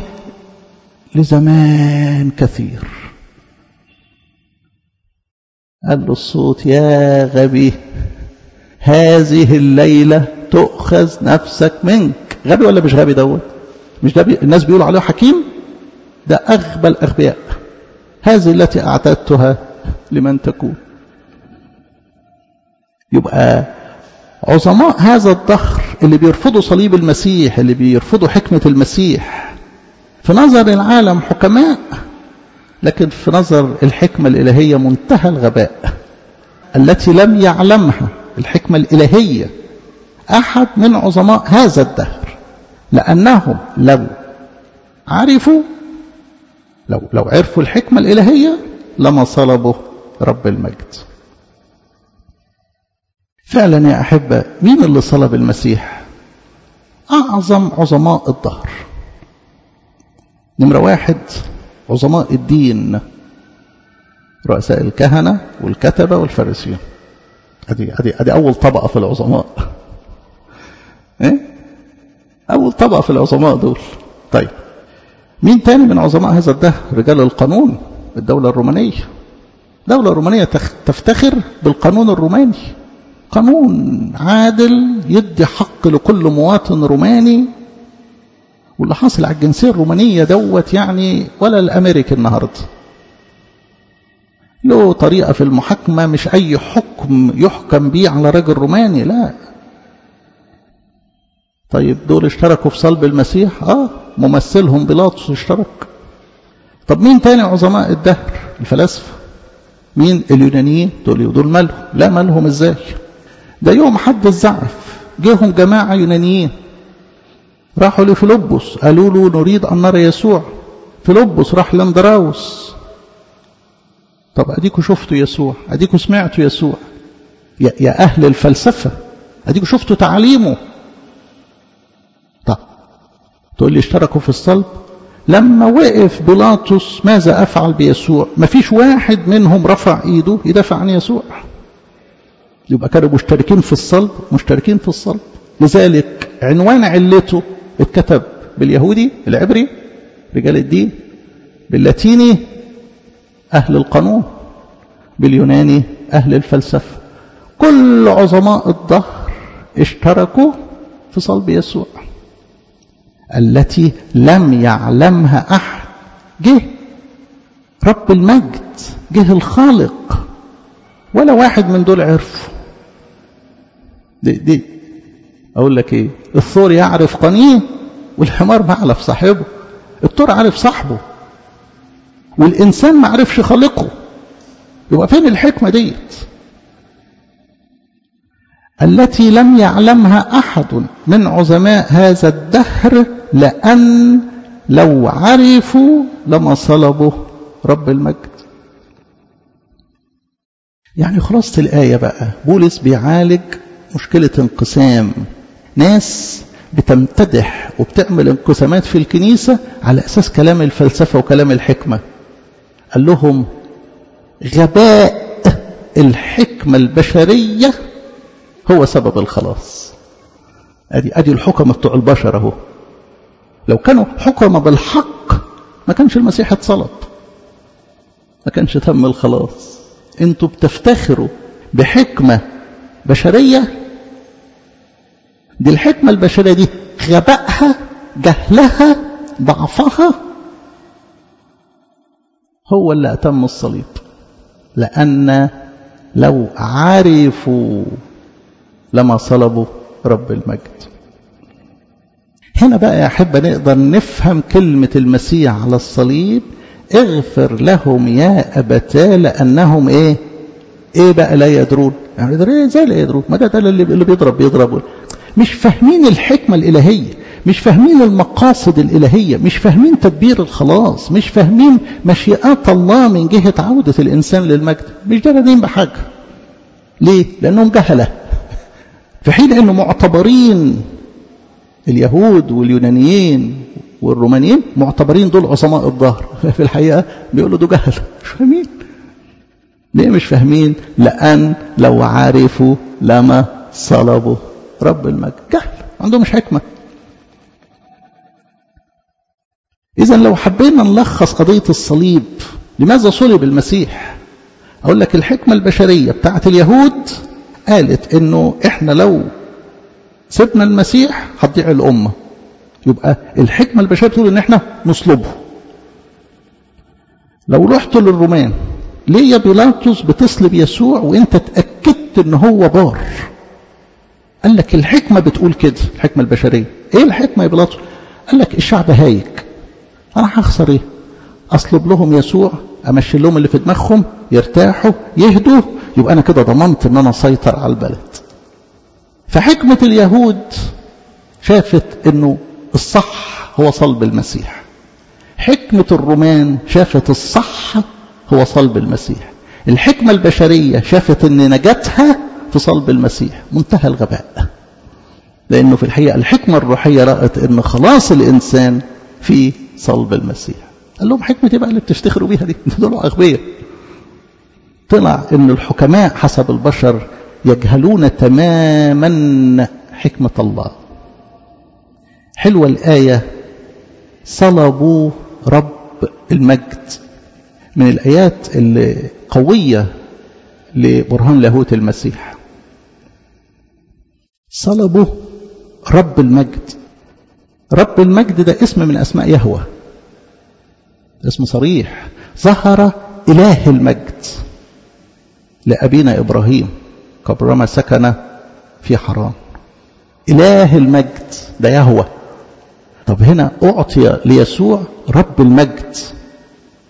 لزمان كثير قال له الصوت يا غبي هذه الليلة تؤخذ نفسك منك غبي ولا مش غبي دوت مش ده بي... الناس بيقولوا عليه حكيم ده أغبى الأغبياء هذه التي أعتدتها لمن تكون يبقى عظماء هذا الدهر اللي بيرفضوا صليب المسيح اللي بيرفضوا حكمة المسيح في نظر العالم حكماء لكن في نظر الحكمة الإلهية منتهى الغباء التي لم يعلمها الحكمة الإلهية أحد من عظماء هذا الدهر لأنهم لو عرفوا لو لو عرفوا الحكمة الإلهية لما صلبوا رب المجد فعلا يا أحبة مين اللي صلب المسيح أعظم عظماء الدهر نمرة واحد عظماء الدين رؤساء الكهنة والكتبة والفارسيين ادي ادي ادي اول طبقه في العظماء ايه اول طبقه في العظماء دول طيب مين تاني من عظماء هذا الدهر رجال القانون الدولة الرومانية الدولة الرومانية تفتخر بالقانون الروماني قانون عادل يدي حق لكل مواطن روماني واللي حاصل على الجنسية الرومانية دوت يعني ولا الأمريكي النهاردة له طريقة في المحاكمة مش أي حكم يحكم به على راجل روماني لا طيب دول اشتركوا في صلب المسيح اه ممثلهم بيلاطس اشترك طب مين تاني عظماء الدهر الفلاسفة مين اليونانيين دول دول مالهم لا مالهم ازاي ده يوم حد الزعف جيهم جماعة يونانيين راحوا لفيلبس قالوا له نريد أن نرى يسوع فيلبس راح لاندراوس طب أديكوا شفتوا يسوع أديكوا سمعتوا يسوع يا, يا أهل الفلسفة أديكوا شفتوا تعليمه طب تقول لي اشتركوا في الصلب لما وقف بيلاطس ماذا أفعل بيسوع ما فيش واحد منهم رفع إيده يدافع عن يسوع يبقى كانوا مشتركين في الصلب مشتركين في الصلب لذلك عنوان علته اتكتب باليهودي العبري رجال الدين باللاتيني أهل القانون باليوناني أهل الفلسفة كل عظماء الظهر اشتركوا في صلب يسوع التي لم يعلمها أحد جه رب المجد جه الخالق ولا واحد من دول عرفه دي, دي أقول لك إيه الثور يعرف قنيه والحمار ما عرف صاحبه الثور عارف صاحبه والإنسان ما عرفش خالقه يبقى فين الحكمة ديت التي لم يعلمها أحد من عظماء هذا الدهر لأن لو عرفوا لما صلبوا رب المجد يعني خلاصة الآية بقى بولس بيعالج مشكلة انقسام ناس بتمتدح وبتعمل انقسامات في الكنيسة على أساس كلام الفلسفة وكلام الحكمة قال لهم غباء الحكمة البشرية هو سبب الخلاص ادي ادي الحكم بتوع البشر اهو لو كانوا حكم بالحق ما كانش المسيح اتصلب ما كانش تم الخلاص انتوا بتفتخروا بحكمة بشرية دي الحكمة البشرية دي غبائها جهلها ضعفها هو اللي أتم الصليب لأن لو عرفوا لما صلبوا رب المجد هنا بقى يا أحبة نقدر نفهم كلمة المسيح على الصليب اغفر لهم يا أبتا لأنهم إيه إيه بقى لا يدرون يعني ده إيه زي لا يدرون ما ده, ده اللي, اللي بيضرب بيضرب مش فاهمين الحكمة الإلهية مش فاهمين المقاصد الإلهية مش فاهمين تدبير الخلاص مش فاهمين مشيئات الله من جهة عودة الإنسان للمجد مش دارين بحاجة ليه؟ لأنهم جهلة في حين أنه معتبرين اليهود واليونانيين والرومانيين معتبرين دول عظماء الظهر في الحقيقة بيقولوا دول جهل مش فاهمين ليه مش فاهمين لأن لو عرفوا لما صلبوا رب المجد جهل عندهم مش حكمة إذا لو حبينا نلخص قضية الصليب لماذا صلب المسيح أقول لك الحكمة البشرية بتاعت اليهود قالت إنه إحنا لو سيبنا المسيح هتضيع الأمة يبقى الحكمة البشرية بتقول إن إحنا نصلبه لو رحت للرومان ليه يا بيلاطس بتصلب يسوع وانت اتأكدت ان هو بار قال لك الحكمة بتقول كده الحكمة البشرية ايه الحكمة يا بيلاطس قال لك الشعب هايج انا هخسر ايه اصلب لهم يسوع امشي لهم اللي في دماغهم يرتاحوا يهدوا يبقى انا كده ضمنت ان انا اسيطر على البلد فحكمة اليهود شافت انه الصح هو صلب المسيح حكمة الرومان شافت الصح هو صلب المسيح الحكمة البشرية شافت ان نجاتها في صلب المسيح منتهى الغباء لانه في الحقيقة الحكمة الروحية رأت ان خلاص الانسان في صلب المسيح قال لهم حكمة ايه بقى اللي بتفتخروا بيها دي دول اغبياء طلع ان الحكماء حسب البشر يجهلون تماما حكمة الله حلوة الآية صلبوا رب المجد من الآيات القوية لبرهان لاهوت المسيح صلبوا رب المجد رب المجد ده اسم من أسماء يهوه اسم صريح ظهر إله المجد لأبينا إبراهيم كبرما سكن في حرام إله المجد ده يهوه طب هنا أعطي ليسوع رب المجد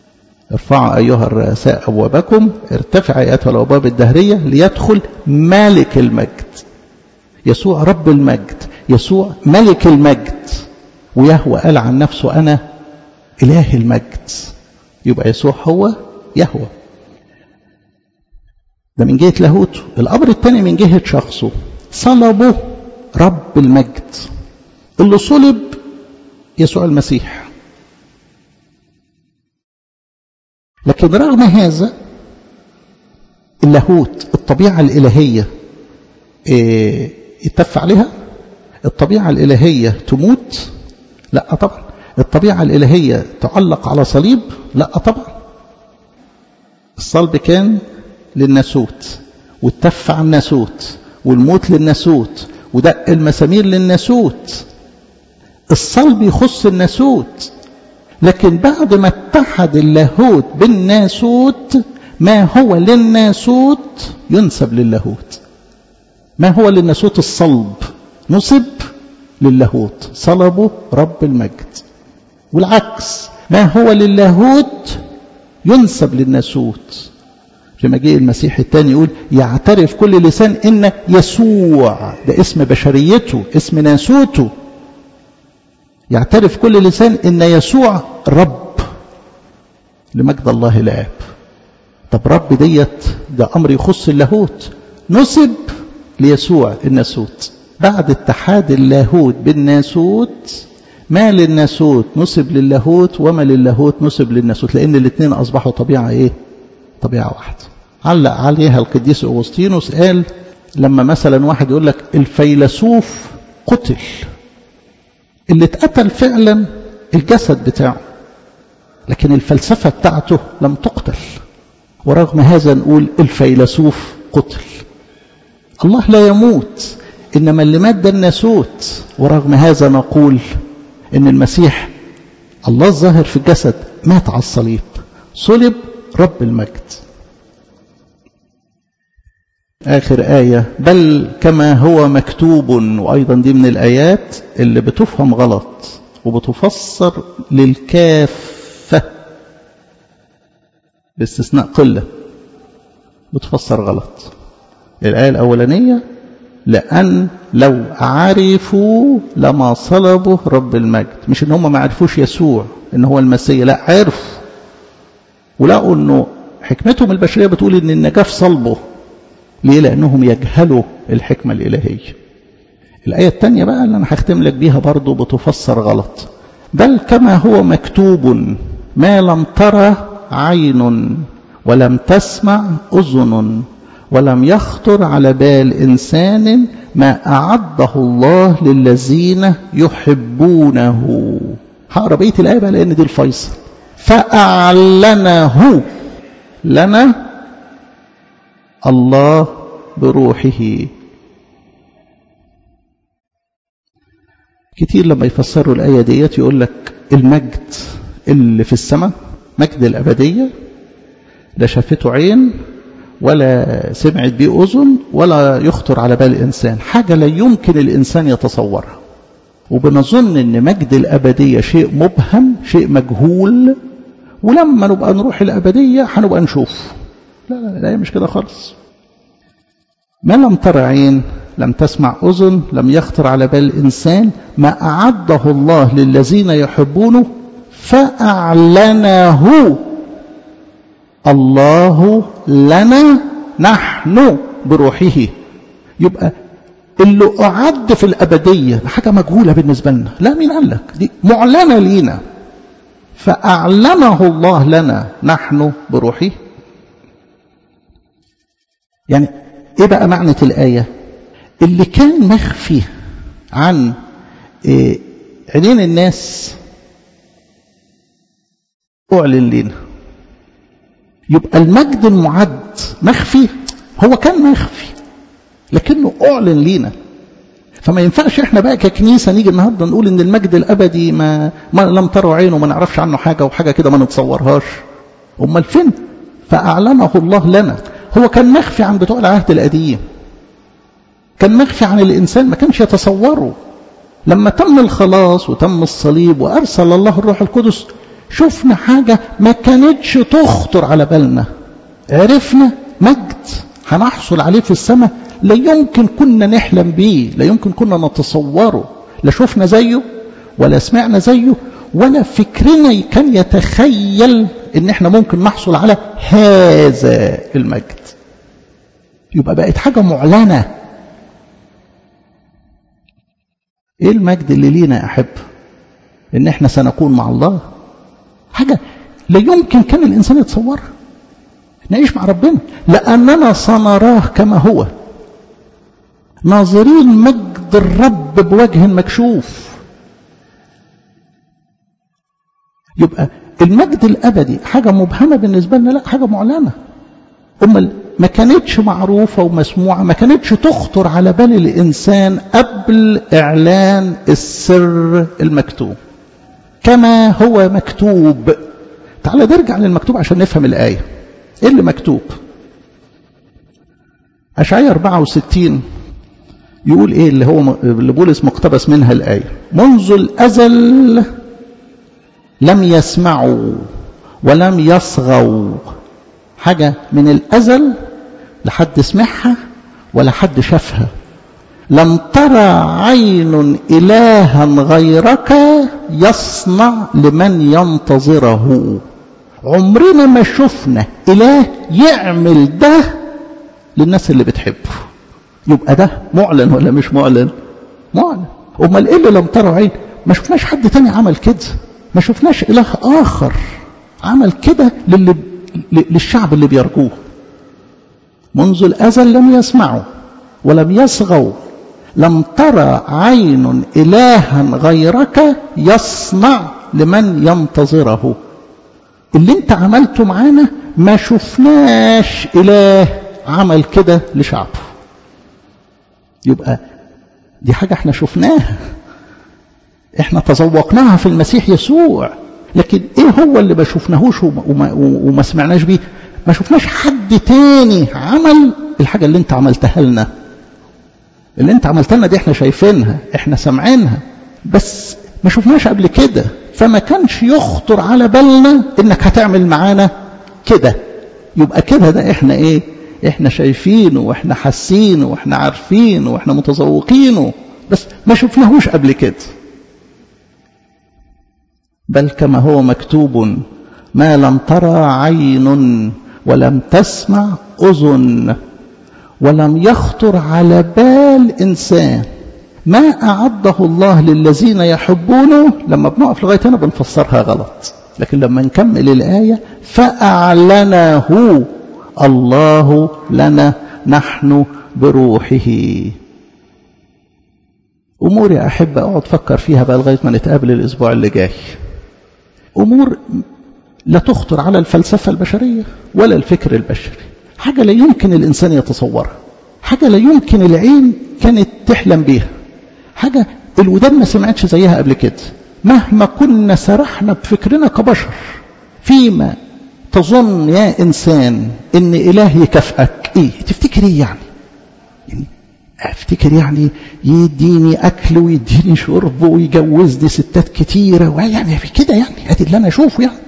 ارفعوا أيها الرؤساء أبوابكم ارتفع أيتها الأبواب الدهرية ليدخل مالك المجد يسوع رب المجد يسوع ملك المجد ويهوى قال عن نفسه أنا إله المجد يبقى يسوع هو يهوى ده من جهة لاهوته الأمر الثاني من جهة شخصه صلبه رب المجد اللي صلب يسوع المسيح لكن رغم هذا اللاهوت الطبيعة الإلهية إيه يتف عليها الطبيعة الإلهية تموت لا طبعا الطبيعة الإلهية تعلق على صليب لا طبعا الصلب كان للناسوت والتف على الناسوت والموت للناسوت ودق المسامير للناسوت الصلب يخص الناسوت لكن بعد ما اتحد اللاهوت بالناسوت ما هو للناسوت ينسب للاهوت ما هو للناسوت الصلب نصب للاهوت صلبه رب المجد والعكس ما هو للاهوت ينسب للناسوت في مجيء المسيح الثاني يقول يعترف كل لسان ان يسوع ده اسم بشريته اسم ناسوته يعترف كل لسان ان يسوع رب لمجد الله الاب طب رب ديت ده امر يخص اللاهوت نسب ليسوع الناسوت بعد اتحاد اللاهوت بالناسوت ما للناسوت نسب للاهوت وما للاهوت نسب للناسوت لان الاثنين اصبحوا طبيعه ايه طبيعه واحده علق عليها القديس اغسطينوس قال لما مثلا واحد يقول لك الفيلسوف قتل اللي اتقتل فعلا الجسد بتاعه لكن الفلسفة بتاعته لم تقتل ورغم هذا نقول الفيلسوف قتل الله لا يموت إنما اللي مات ده الناسوت ورغم هذا نقول إن المسيح الله الظاهر في الجسد مات على الصليب صلب رب المجد آخر آية بل كما هو مكتوب وأيضا دي من الآيات اللي بتفهم غلط وبتفسر للكافة باستثناء قلة بتفسر غلط الآية الأولانية لأن لو عرفوا لما صلبوا رب المجد مش إن هم ما عرفوش يسوع إن هو المسيح لا عرفوا ولقوا إنه حكمتهم البشرية بتقول إن النجاة في صلبه ليه لأنهم يجهلوا الحكمة الإلهية الآية الثانية بقى اللي أنا هختم لك بيها برضو بتفسر غلط بل كما هو مكتوب ما لم ترى عين ولم تسمع أذن ولم يخطر على بال إنسان ما أعده الله للذين يحبونه هقرا بقية الآية بقى لأن دي الفيصل فأعلنه لنا الله بروحه كتير لما يفسروا الآية ديت يقول لك المجد اللي في السماء مجد الأبدية لا شافته عين ولا سمعت بيه أذن ولا يخطر على بال إنسان حاجة لا يمكن الإنسان يتصورها وبنظن أن مجد الأبدية شيء مبهم شيء مجهول ولما نبقى نروح الأبدية هنبقى نشوف لا لا لا مش كده خالص ما لم تر عين لم تسمع أذن لم يخطر على بال إنسان ما أعده الله للذين يحبونه فأعلنه الله لنا نحن بروحه يبقى اللي أعد في الأبدية حاجة مجهولة بالنسبة لنا لا مين قال لك دي معلنة لينا فأعلنه الله لنا نحن بروحه يعني ايه بقى معنى الآية اللي كان مخفي عن إيه عينين الناس أعلن لنا يبقى المجد المعد مخفي هو كان مخفي لكنه أعلن لينا فما ينفعش احنا بقى ككنيسة نيجي النهاردة نقول ان المجد الأبدي ما, ما لم تروا عينه وما نعرفش عنه حاجة وحاجة كده ما نتصورهاش أمال فين فأعلنه الله لنا هو كان مخفي عن بتوع العهد القديم كان مخفي عن الإنسان ما كانش يتصوره لما تم الخلاص وتم الصليب وأرسل الله الروح القدس شفنا حاجة ما كانتش تخطر على بالنا عرفنا مجد هنحصل عليه في السماء لا يمكن كنا نحلم بيه لا يمكن كنا نتصوره لا شفنا زيه ولا سمعنا زيه ولا فكرنا كان يتخيل ان احنا ممكن نحصل على هذا المجد يبقى بقت حاجة معلنة ايه المجد اللي لينا يا احب ان احنا سنكون مع الله حاجة لا يمكن كان الانسان يتصورها نعيش مع ربنا لاننا سنراه كما هو ناظرين مجد الرب بوجه مكشوف يبقى المجد الابدي حاجه مبهمه بالنسبه لنا لا حاجه معلنه امال ما كانتش معروفه ومسموعه ما كانتش تخطر على بال الانسان قبل اعلان السر المكتوب كما هو مكتوب تعال نرجع للمكتوب عشان نفهم الايه ايه اللي مكتوب اشعياء 64 يقول ايه اللي هو اللي بولس مقتبس منها الايه منذ الازل لم يسمعوا ولم يصغوا حاجة من الأزل لحد سمعها ولا حد شافها لم ترى عين إلها غيرك يصنع لمن ينتظره عمرنا ما شفنا إله يعمل ده للناس اللي بتحبه يبقى ده معلن ولا مش معلن معلن امال ايه اللي لم ترى عين ما شفناش حد تاني عمل كده ما شفناش إله آخر عمل كده للي للشعب اللي بيرجوه منذ الأزل لم يسمعوا ولم يصغوا لم ترى عين إلها غيرك يصنع لمن ينتظره اللي انت عملته معانا ما شفناش إله عمل كده لشعبه يبقى دي حاجة احنا شفناها احنا تذوقناها في المسيح يسوع لكن ايه هو اللي ما شفناهوش وما, وما سمعناش بيه ما شفناش حد تاني عمل الحاجة اللي انت عملتها لنا اللي انت عملتها لنا دي احنا شايفينها احنا سامعينها بس ما شفناش قبل كده فما كانش يخطر على بالنا انك هتعمل معانا كده يبقى كده ده احنا ايه احنا شايفينه واحنا حاسينه واحنا عارفينه واحنا متذوقينه بس ما شفناهوش قبل كده بل كما هو مكتوب ما لم ترى عين ولم تسمع اذن ولم يخطر على بال انسان ما اعده الله للذين يحبونه لما بنقف لغايه هنا بنفسرها غلط لكن لما نكمل الايه فاعلنه الله لنا نحن بروحه امور يا احب اقعد افكر فيها بقى لغايه ما نتقابل الاسبوع اللي جاي امور لا تخطر على الفلسفه البشريه ولا الفكر البشري حاجه لا يمكن الانسان يتصورها حاجه لا يمكن العين كانت تحلم بيها حاجه الودان ما سمعتش زيها قبل كده مهما كنا سرحنا بفكرنا كبشر فيما تظن يا انسان ان اله يكافئك ايه تفتكر ايه يعني يعني افتكر يعني يديني اكل ويديني شرب ويجوزني ستات كتيره ويعني في كده يعني ادي اللي انا اشوفه يعني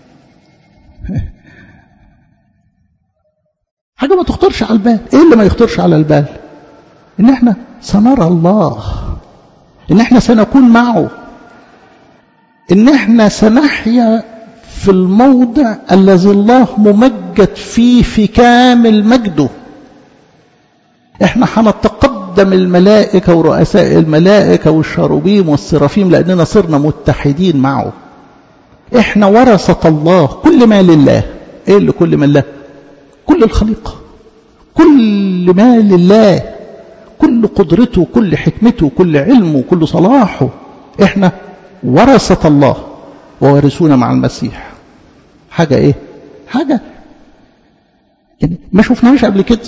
حاجه ما تخطرش على البال ايه اللي ما يخطرش على البال ان احنا سنرى الله ان احنا سنكون معه ان احنا سنحيا في الموضع الذي الله ممجد فيه في كامل مجده احنا هنتقدم الملائكة ورؤساء الملائكة والشاروبيم والسرافيم لأننا صرنا متحدين معه احنا ورثة الله كل ما لله ايه اللي كل ما لله كل الخليقة كل ما لله كل قدرته كل حكمته كل علمه كل صلاحه احنا ورثة الله ووارثون مع المسيح حاجة ايه حاجة يعني ما شفناهاش قبل كده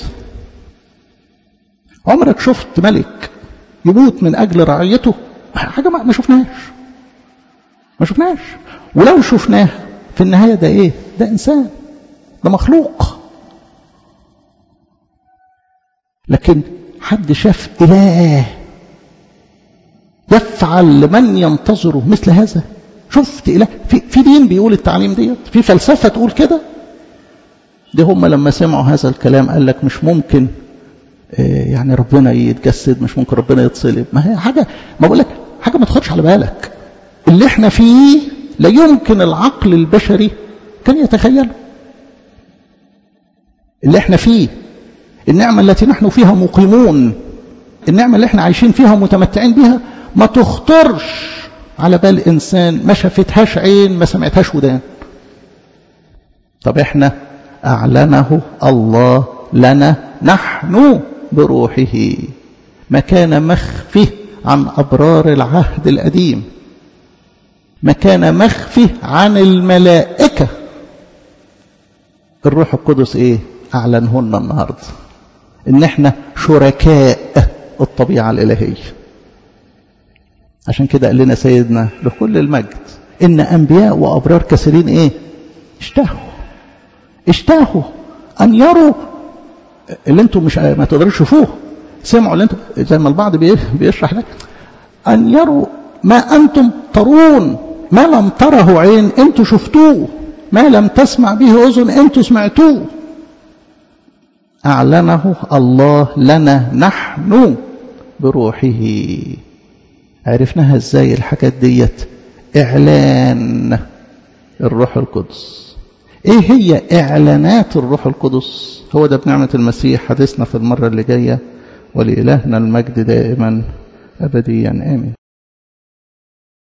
عمرك شفت ملك يموت من أجل رعيته حاجة ما شفناهاش ما شفناهاش ولو شفناها في النهاية ده ايه ده إنسان ده مخلوق لكن حد شاف إله يفعل لمن ينتظره مثل هذا شفت إله في, في دين بيقول التعليم ديت في فلسفة تقول كده دي هم لما سمعوا هذا الكلام قال لك مش ممكن يعني ربنا يتجسد مش ممكن ربنا يتصلب ما هي حاجة ما بقول لك حاجة ما تاخدش على بالك اللي احنا فيه لا يمكن العقل البشري كان يتخيله اللي احنا فيه النعمة التي نحن فيها مقيمون النعمة اللي احنا عايشين فيها ومتمتعين بها ما تخطرش على بال إنسان ما شافتهاش عين ما سمعتهاش ودان طب احنا أعلنه الله لنا نحن بروحه ما كان مخفي عن أبرار العهد القديم ما كان مخفي عن الملائكة الروح القدس ايه أعلنهن النهاردة إن احنا شركاء الطبيعة الإلهية عشان كده قال لنا سيدنا لكل المجد إن أنبياء وأبرار كثيرين إيه اشتهوا اشتهوا أن يروا اللي انتم مش ما تقدروش تشوفوه سمعوا اللي انتم زي ما البعض بيشرح لك أن يروا ما أنتم ترون ما لم تره عين انتم شفتوه ما لم تسمع به أذن انتم سمعتوه أعلنه الله لنا نحن بروحه عرفناها ازاي الحاجات ديت إعلان الروح القدس ايه هي إعلانات الروح القدس هو ده بنعمة المسيح حديثنا في المرة اللي جاية ولإلهنا المجد دائما أبديا آمين